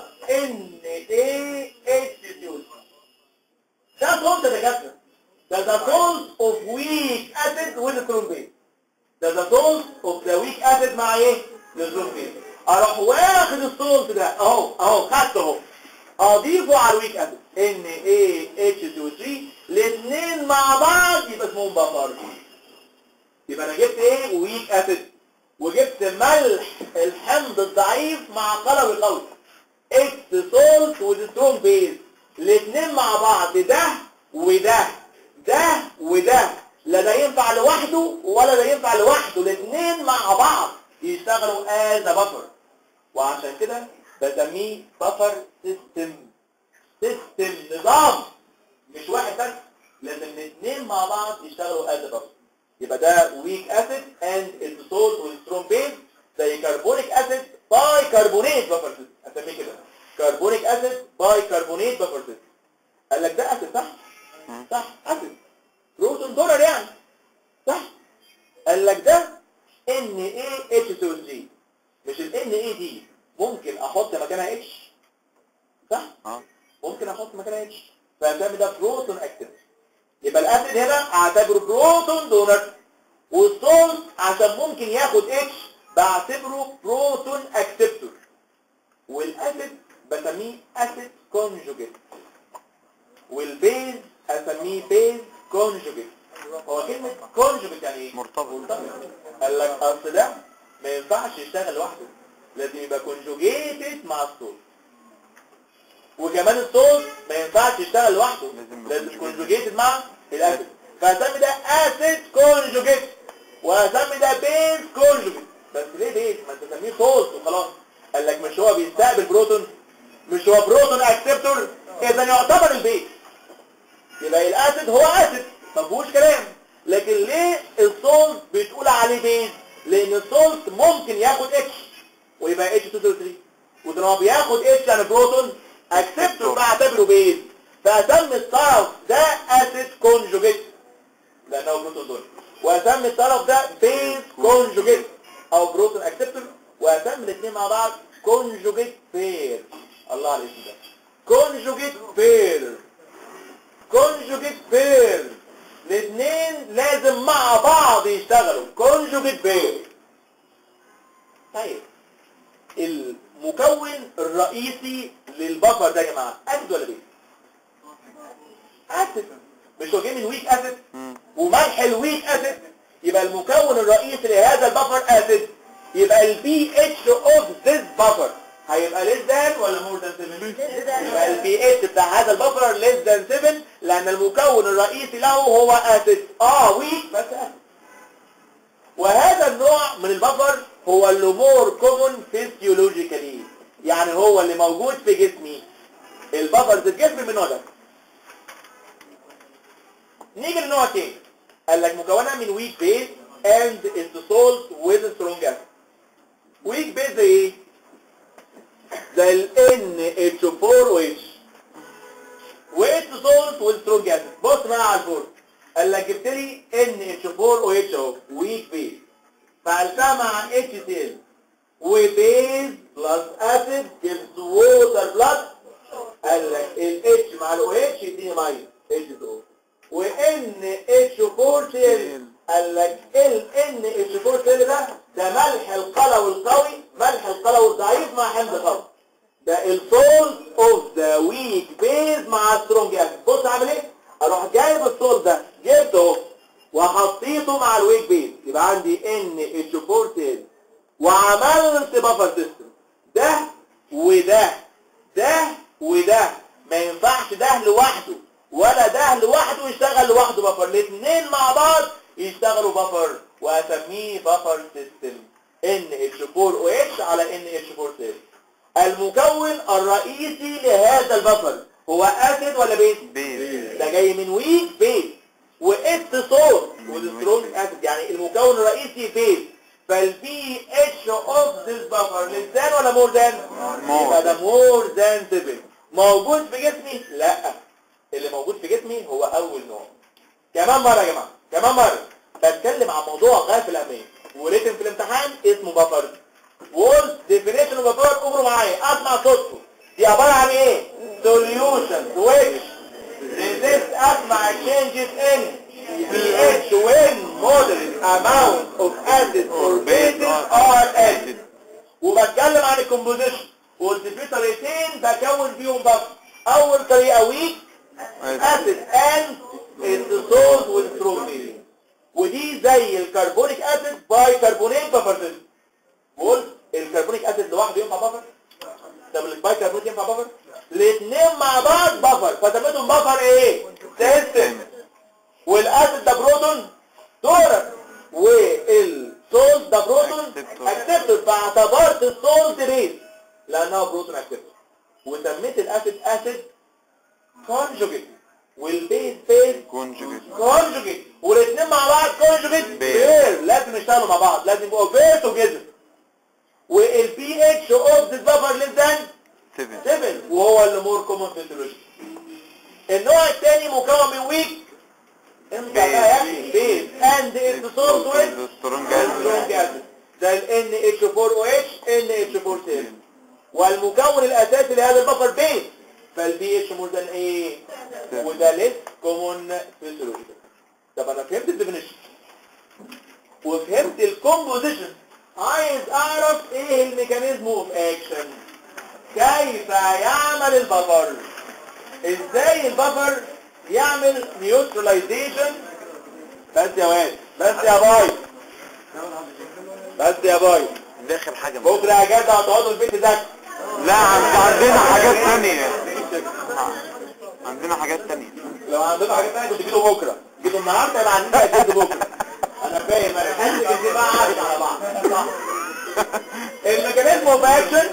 NaHCO3 ده صوت يا دكاتره ده the source of weak acid with strong base ده the source of the weak acid مع ايه؟ السترونج بيز اروح واخد الصوت ده اهو اهو خدته اهو اضيفه على الويك اسيد NaHCO3 الاثنين مع بعض يبقى اسمهم بفر يبقى انا جبت ايه ويك اسيد وجبت ملح الحمض الضعيف مع قلوي القوي اكس سولت وسترونج بيز الاثنين مع بعض ده وده ده وده لا ده ينفع لوحده ولا ده ينفع لوحده الاثنين مع بعض يشتغلوا از بفر وعشان كده بسميه بفر سيستم سيستم نظام مش واحد بس لازم الاثنين مع بعض يشتغلوا از بفر يبقى ده ويك اسيد اند اتس سولت والسترونج بيز زي كربونيك اسيد باي كربونيت بفر سيستم اسميه كده كربونيك اسيد باي كربونيت بفر سيستم قال لك ده اسيد صح صح اسيد بروتون دونر يعني صح قال لك ده ان ايه اتش 3 مش ال ان ايه دي ممكن احط مكانها اتش صح اه ممكن احط مكانها اتش فاسمي ده بروتون اكتف يبقى الاسيد هنا اعتبره بروتون دونر والصوت عشان ممكن ياخد اتش بعتبره بروتون اكسبتور والاسيد بسميه اسيد كونجوجيت والبيز اسميه بيز كونجوجيت هو كلمة كونجوجيت يعني ايه؟ مرتبط قال لك اصل ده ما ينفعش يشتغل لوحده لازم يبقى كونجوجيتد مع الصوت وكمان الصوت ما ينفعش يشتغل لوحده لازم يبقى لازم conjugated. كونجوجيتد مع الاسيد فهسمي ده اسيد كونجوجيت وهسمي ده بيز كونجوجيت بس ليه بيز ما انت تسميه صوت وخلاص قال لك مش هو بيستقبل بروتون مش هو بروتون اكسبتور اذا يعتبر البيز يبقى الاسيد هو اسيد ما فيهوش كلام لكن ليه الصولت بتقول عليه بيز لان الصولت ممكن ياخد اتش ويبقى اتش 2 3 وطالما بياخد اتش يعني بروتون اكسبتور بعتبره بيز فاسمي الطرف ده اسيد كونجوجيت لانه بروتون دول واسمي الطرف ده بيز كونجوجيت او بروتون اكسبتور واسمي الاثنين مع بعض كونجوجيت بير الله على الاسم ده كونجوجيت بير كونجوجيت بير الاثنين لازم مع بعض يشتغلوا كونجوجيت بير طيب المكون الرئيسي للبفر ده يا جماعه اسيد ولا بيز اسيد مش هو جاي من ويك اسيد وملح الويك اسيد يبقى المكون الرئيسي لهذا البفر اسيد يبقى البي اتش اوف ذيس بفر هيبقى ليس ذان ولا مور ذان 7 يبقى البي اتش بتاع هذا البفر ليس ذان 7 لان المكون الرئيسي له هو اسيد اه ويك بس اسيد وهذا النوع من البفر هو اللي مور كومون فيسيولوجيكالي يعني هو اللي موجود في جسمي البفرز الجسم من نوع ده نيجي لنوع تاني قال لك مكونه من ويك بيز اند انتصالت ويز سترونج اسيد ويك بيز زي ايه زي ال NH4OH واتصالت والسترونج اسيد بص بقى على البورد قال لك جبت لي NH4OH اهو ويك بيز فعلتها مع HCl وبيز بلس اسيد جبت ووتر بلس قال لك ال H مع ال OH يديني ميه H2O و NH4Cl قال لك ال NH4Cl ده ده ملح القلوي القوي ملح القلوي الضعيف مع حمض قوي ده السولت اوف ذا ويك بيز مع سترونج اسيد بص عامل ايه اروح جايب السولت ده جبته وحطيته مع الويك بيز يبقى عندي NH4Cl وعملت بفر سيستم ده وده ده وده ما ينفعش ده لوحده ولا ده لوحده يشتغل لوحده بفر الاثنين مع بعض يشتغلوا بفر واسميه بفر سيستم NH4OH على NH4 المكون الرئيسي لهذا البفر هو اسيد ولا بيز بيز ده جاي من ويك بيز واتصال والسترونج اسيد يعني المكون الرئيسي بيز فالبي اتش اوف ذيس بفر للزان ولا مور ذان More. يبقى ده مور ذان 7 موجود في جسمي لا اللي موجود في جسمي هو اول نوع كمان مره يا جماعه كمان مره بتكلم عن موضوع غايه في الاهميه وريتم في الامتحان اسمه بفر وورد ديفينيشن اوف بفر قبروا معايا اسمع صوتكم دي عباره عن ايه solution which resist اسمع changes in pH when moderate amount of acid or bases are added وبتكلم عن الكومبوزيشن قلت في طريقتين بكون بيهم بفر اول طريقه ويك اسيد اند انتصال والستروميل ودي زي الكربونيك اسيد باي كربونيت بفر قلت الكربونيك اسيد لوحده ينفع بفر طب الباي كربونيت ينفع بفر الاثنين مع بعض بفر فسميتهم بفر ايه سيستم والاسيد ده بروتون دورة والسولت ده بروتون Acceptor. اكسبتور فاعتبرت السولت بيز لانها بروتون اكسبتور وسميت الاسيد اسيد كونجوجيت والبيز بيز كونجوجيت كونجوجيت والاثنين مع بعض كونجوجيت بير لازم يشتغلوا مع بعض لازم يبقوا بير توجذر والبي اتش اوف ذا بفر ليس ذان 7 7 وهو اللي مور كومن فيسيولوجي النوع الثاني مكون من ويك انت بقى يا اخي بيز اند اتصال ويز سترونج سترونج اسيد ده ال NH4OH NH4 والمكون الاساسي لهذا البفر بيز فالبي اتش مور ذان ايه وده ليس كومون فيسيولوجي طب انا فهمت الديفينيشن وفهمت الكومبوزيشن عايز اعرف ايه الميكانيزم اوف اكشن كيف يعمل البفر ازاي البفر يعمل نيوتراليزيشن بس يا واد بس يا باي بس يا باي داخل حاجة بكره يا جدع هتقعدوا البيت ده لا عند- عندنا حاجات تانية عندنا حاجات تانية لو عندنا حاجات تانية كنت جيتوا بكره جيتوا النهارده يبقى عندنا اجازه بكره انا فاهم انا حاسس ان دي بقى قاعده على بعض صح الميكانيزم اوف اكشن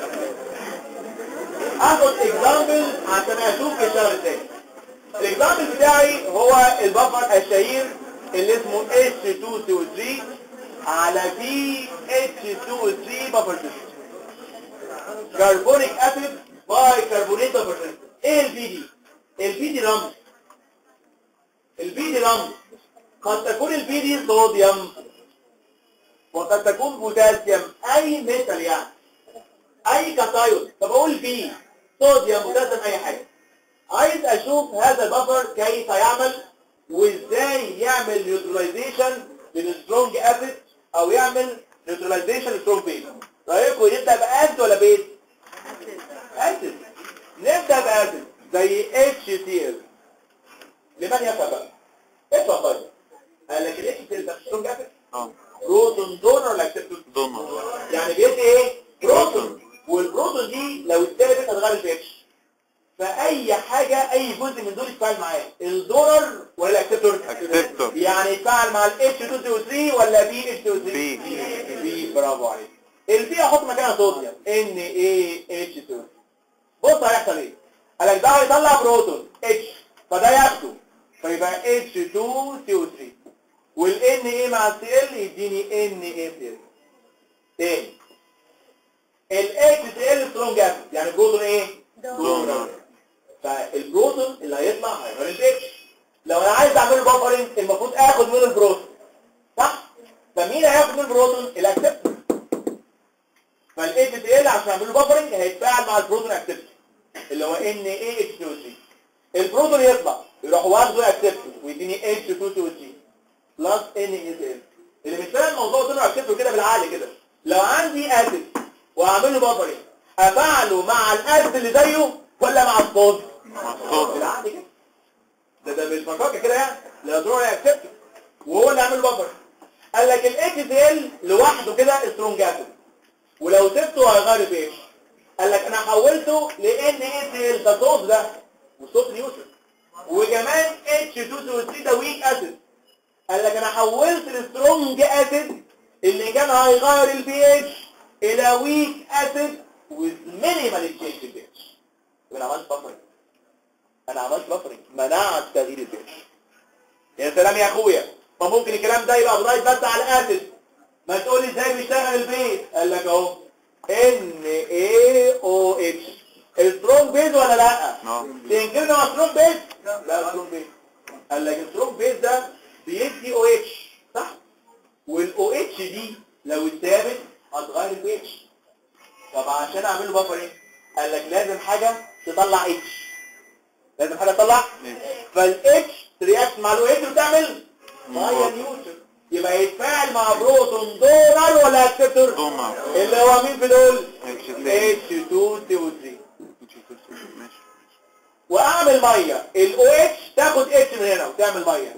اخد اكزامبل عشان اشوف بيشتغل ازاي الاكزامبل بتاعي هو البفر الشهير اللي اسمه H2CO3 على في H2O3 بفر سيستم كربونيك اسيد باي كربونيت بفر سيستم ايه البي دي البي دي رمز البي دي رمز قد تكون البي دي صوديوم وقد تكون بوتاسيوم اي ميتال يعني اي كاتايون طب اقول بي صوديوم بوتاسيوم اي حاجه عايز اشوف هذا البفر كيف يعمل وازاي يعمل نيوتراليزيشن للسترونج اسيد او يعمل نيوتراليزيشن للسترونج بيز رايكم نبدا باسيد ولا بيز اسيد نبدا باسيد زي HCl لمن يفهم بقى افهم طيب قال لك ال HCl ده سترونج اسيد اه بروتون دونر ولا اكسبتور دونر يعني بيدي ايه بروتون والبروتون دي لو اتثبت هتغير البي اتش فاي حاجه اي جزء من دول يتفاعل معاه الدونر ولا الاكسبتور Acceptor. يعني يتفاعل مع ال H2CO3 ولا بي H2O3 بي. بي برافو عليك البي احط مكانها صوديوم ان اي اتش 2 بص هيحصل ايه قال لك ده هيطلع بروتون اتش فده ياخده فيبقى اتش 2 سي او 3 والان اي مع السي ال يديني ان اي سي ال تاني الاتش سي ال سترونج اسيد يعني بروتون ايه دونر. فالبروتون اللي هيطلع هيغير الاتش لو انا عايز اعمله بافرنج المفروض اخد منه البروتون صح فمين هياخد منه البروتون الاكسبتور فالاتش سي ال عشان اعمله بافرنج هيتفاعل مع البروتون اكسبتور اللي هو ان اي اتش 2 3 البروتون يطلع يروح واخده اكسبتور ويديني اتش 2 2 3 بلس ان اي سي ال اللي مش فاهم موضوع دونر اكسبتور كده بالعقل كده لو عندي اسيد واعمل له بافرنج افعله مع الاسيد اللي زيه ولا مع الصوت مصطوط بالعقل كده ده ده مش مفاكه كده يعني لا دونر اكسبتور وهو اللي عامل بافرنج قال لك الاتش سي ال لوحده كده سترونج اسيد ولو سبته هيغير بايه قال لك انا حولته لان اي سي ال ده صوت ده وصوت نيوترون وكمان اتش 2 3 ده ويك اسيد قال لك انا حولت السترونج اسيد اللي كان هيغير البي اتش الى ويك اسيد with minimal change in pH يبقى انا عملت بفرنج انا عملت بفرنج منعت تغيير البي اتش يا سلام يا اخويا ما ممكن الكلام ده يبقى بلايت بس على الاسيد ما تقول لي ازاي بيشتغل البيت قال لك اهو ان اي او اتش السترونج بيز ولا لا اه تنكرنا مع سترونج بيز لا سترونج بيز قال لك السترونج بيز ده بيدي او اتش صح والاو اتش دي لو اتثابت هتغير البي اتش طب عشان اعمله بفر ايه قال لك لازم حاجه تطلع اتش لازم حاجه تطلع فالاتش ترياكت مع الاو اتش وتعمل ميه نيوتن يبقى يتفاعل مع بروتون دونر ولا اكسبتور دونر. اللي هو مين في دول اتش اتش 2 CO 3 ماشي واعمل ميه الاو اتش تاخد اتش من هنا وتعمل ميه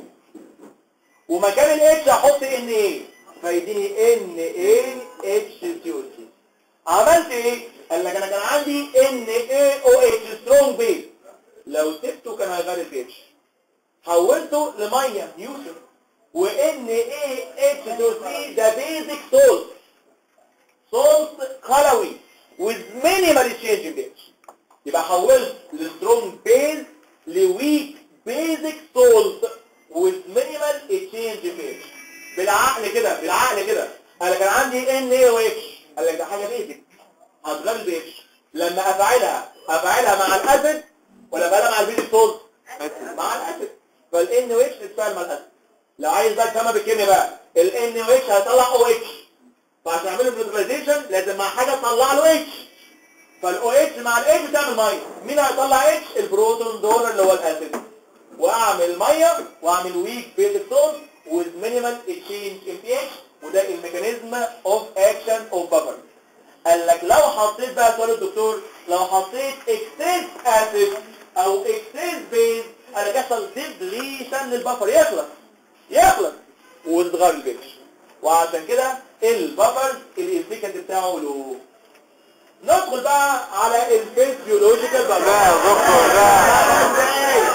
ومكان الاتش احط ان ايه فيديني ان ايه اتش سي او سي عملت ايه قال لك انا كان عندي ان اي او اتش سترونج بيز لو سبته كان هيغير البي اتش حولته لميه نيوتن وان اي اتش 3 ده بيزك سولت سولت خلوي with minimal change in pH يبقى حولت السترونج بيز لويك بيزك سولت with minimal change in pH بالعقل كده بالعقل كده قال لك انا عندي ان اي او اتش قال لك ده حاجه بيزك هتغير البي اتش لما افعلها افعلها مع الاسيد ولا افعلها مع البيزك سولت مع الاسيد فالان او اتش تتفاعل مع الاسيد لو عايز بقى تفهمها بالكيمياء بقى الان او اتش هيطلع او اتش فعشان اعمل له نيوتراليزيشن لازم مع حاجه تطلع له اتش فالاو اتش مع الاتش تعمل ميه مين هيطلع اتش البروتون دونر اللي هو الاسيد واعمل ميه واعمل ويك بيزك سولت with minimal exchange in pH وده الميكانيزم اوف اكشن اوف بفر قال لك لو حطيت بقى سؤال الدكتور لو حطيت اكسس اسيد او اكسس بيز قال لك يحصل ديبليشن للبفر يخلص يخلص وتتغير البيتش وعشان كده البفر الافيكانت بتاعه له ندخل بقى على الفيزيولوجيكال بفر لا يا دكتور لا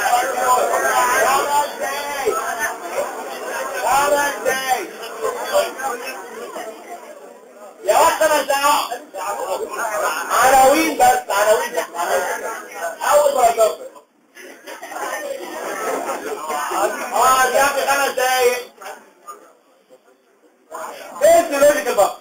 يا وقت انا ساعة عناوين بس عناوين بس اول ما يكفر اه دي اخي خمس دقايق فيزيولوجيكال بقى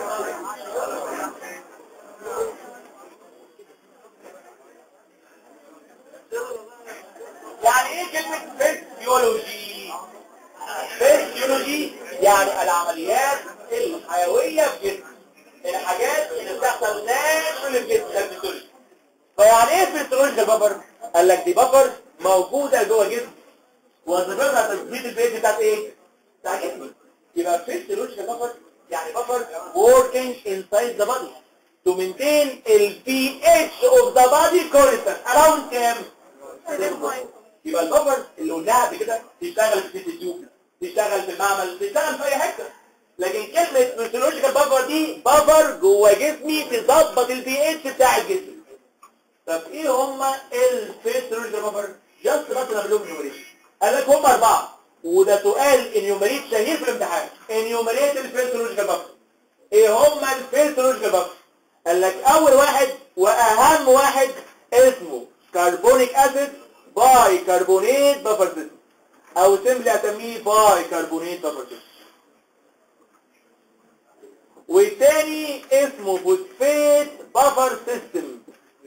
يعني ايه كلمة فيزيولوجي فيزيولوجي يعني العمليات الحيوية في الجسم الحاجات اللي بتحصل ناتشورال في الجسم ده الفيزيولوجي فيعني ايه فيزيولوجيكال بفر قال لك دي بفر موجودة جوه الجسم وظيفتها تثبيت البيت بتاعت ايه بتاع جسمي يبقى فيزيولوجيكال بفر يعني بفر working inside the body to maintain the pH of the body constant around كام يبقى البفر اللي قلناها قبل كده تشتغل في السي تيوب تشتغل في المعمل تشتغل في اي حته لكن كلمه فيسيولوجيكال بفر دي بفر جوه جسمي تظبط البي اتش بتاع الجسم طب ايه هما الفيسيولوجيكال بفر جاست بس نعمل لهم انيوميريشن قال لك هما اربعه وده سؤال انيوميريت شهير في الامتحان انيوميريت الفيسيولوجيكال بفر ايه هما الفيسيولوجيكال بافر قال لك اول واحد واهم واحد اسمه كربونيك اسيد باي كربونيت بافر سيستم او سيمبلي اسميه باي كربونيت بافر سيستم والتاني اسمه فوسفيت بافر سيستم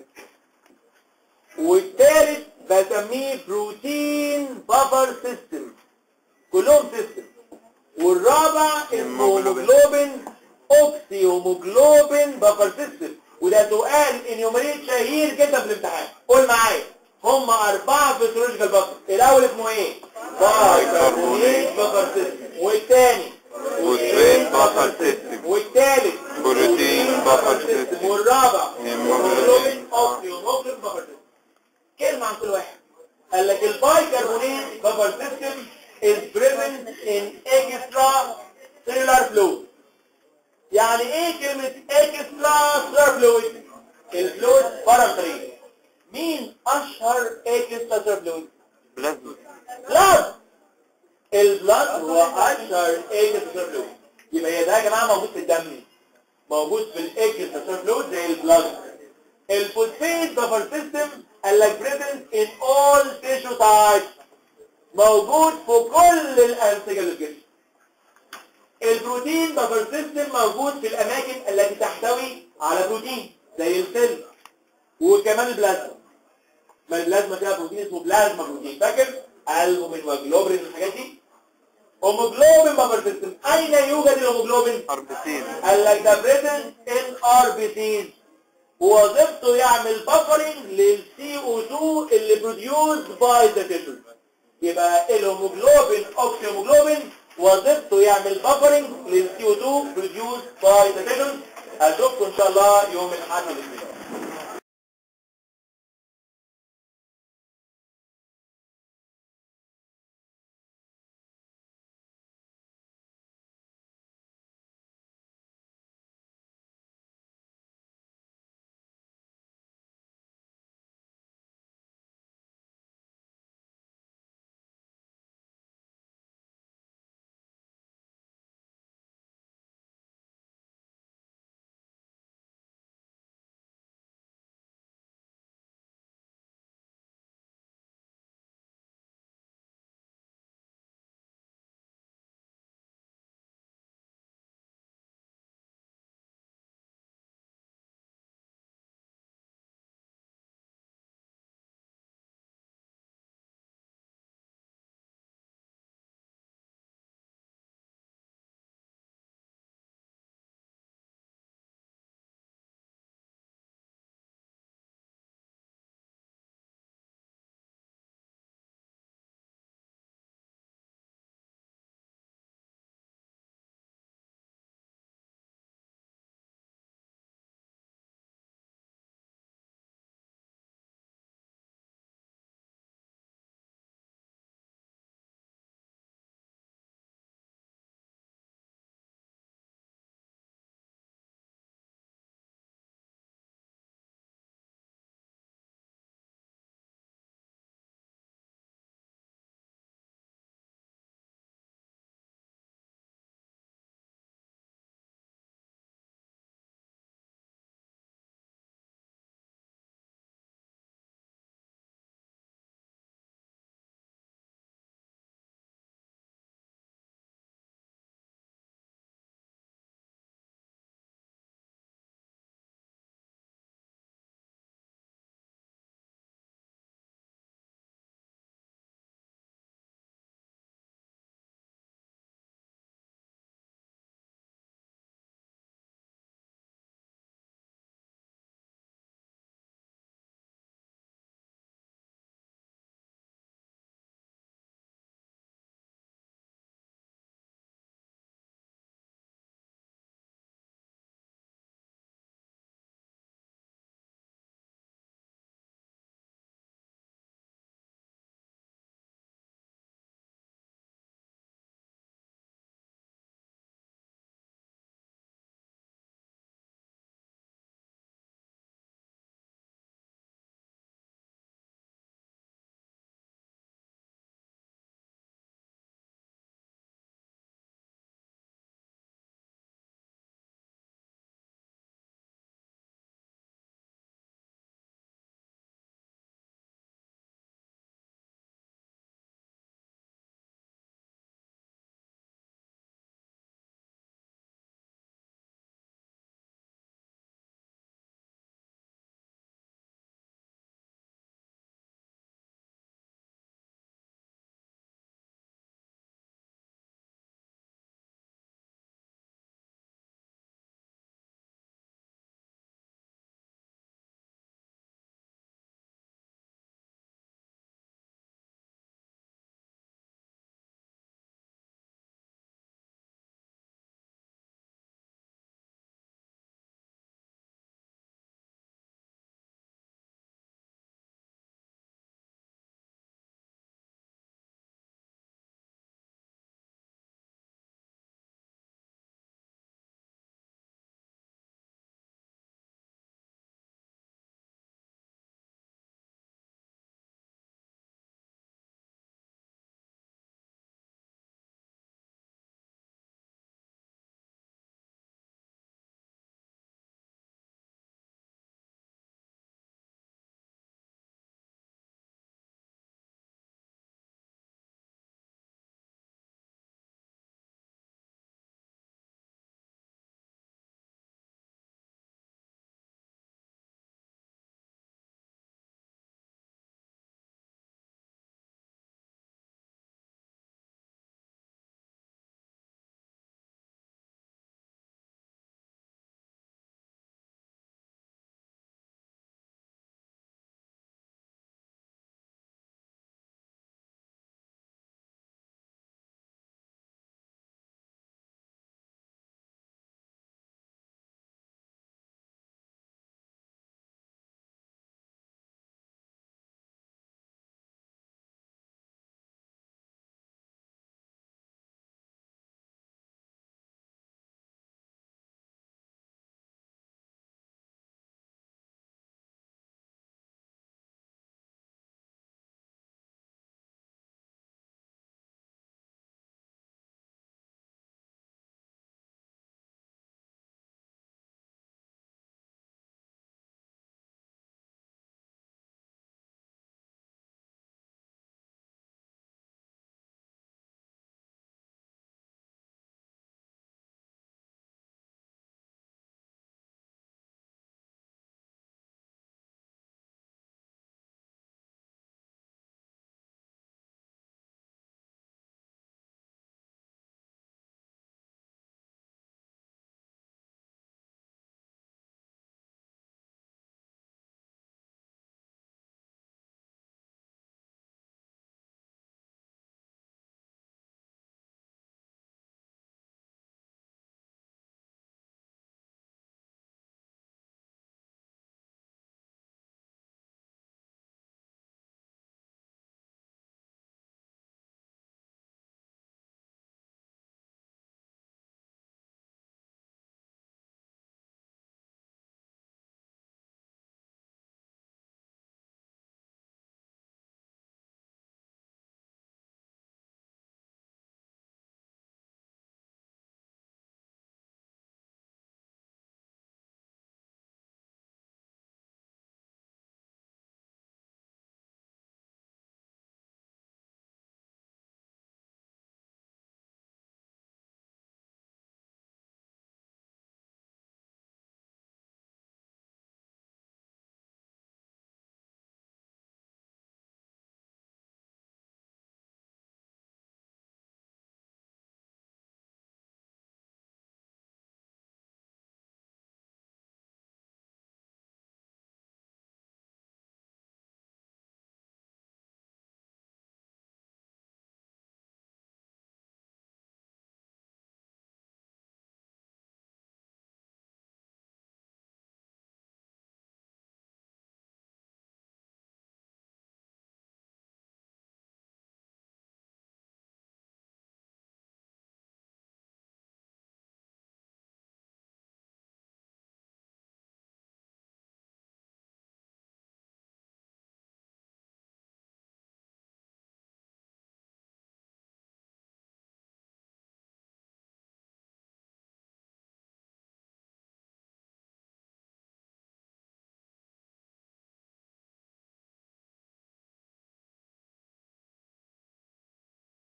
والتالت بسميه بروتين بافر سيستم كلهم سيستم والرابع اسمه هوموجلوبين اوكسي هوموجلوبين بافر سيستم وده سؤال انيومريت شهير جدا في الامتحان قول معايا هم اربعه فيسيولوجيكال بافر الاول اسمه ايه باي كربونيت بافر سيستم والتاني فوسفيت بافر سيستم والتالت بروتين بافر سيستم والرابع هيموجلوبين. اوكسي هوموجلوبين بافر سيستم كلمة عن كل واحد قال لك البايكربونات بافر سيستم is present in extra cellular fluid يعني ايه كلمة extra cellular fluid الفلويد بارنتري مين اشهر extra cellular fluid بلازما بلاد البلاد هو اشهر extra cellular fluid يبقى هي ده يا جماعة موجود في الدم موجود في الاكسترا cellular fluid زي البلاد الفوسفيت بافر سيستم قال لك present in all tissue types موجود في كل الأنسجة اللي في الجسم البروتين بافر سيستم موجود في الأماكن التي تحتوي على بروتين زي السيل وكمان البلازما ما البلازما فيها بروتين اسمه بلازما بروتين فاكر؟ البومين وجلوبرين الحاجات دي هوموجلوبين بافر سيستم أين يوجد الهوموجلوبين؟ اربسين قال لك ده بريزنت ان ار بي سيز ووظيفته يعمل بفرنج للسي او 2 اللي بروديوسد باي ذا تيشوز يبقى الهيموجلوبين اوكسيهيموجلوبين وظيفته يعمل بفرنج للسي او 2 بروديوسد باي ذا تيشوز اشوفكم ان شاء الله يوم الاحد باذن الله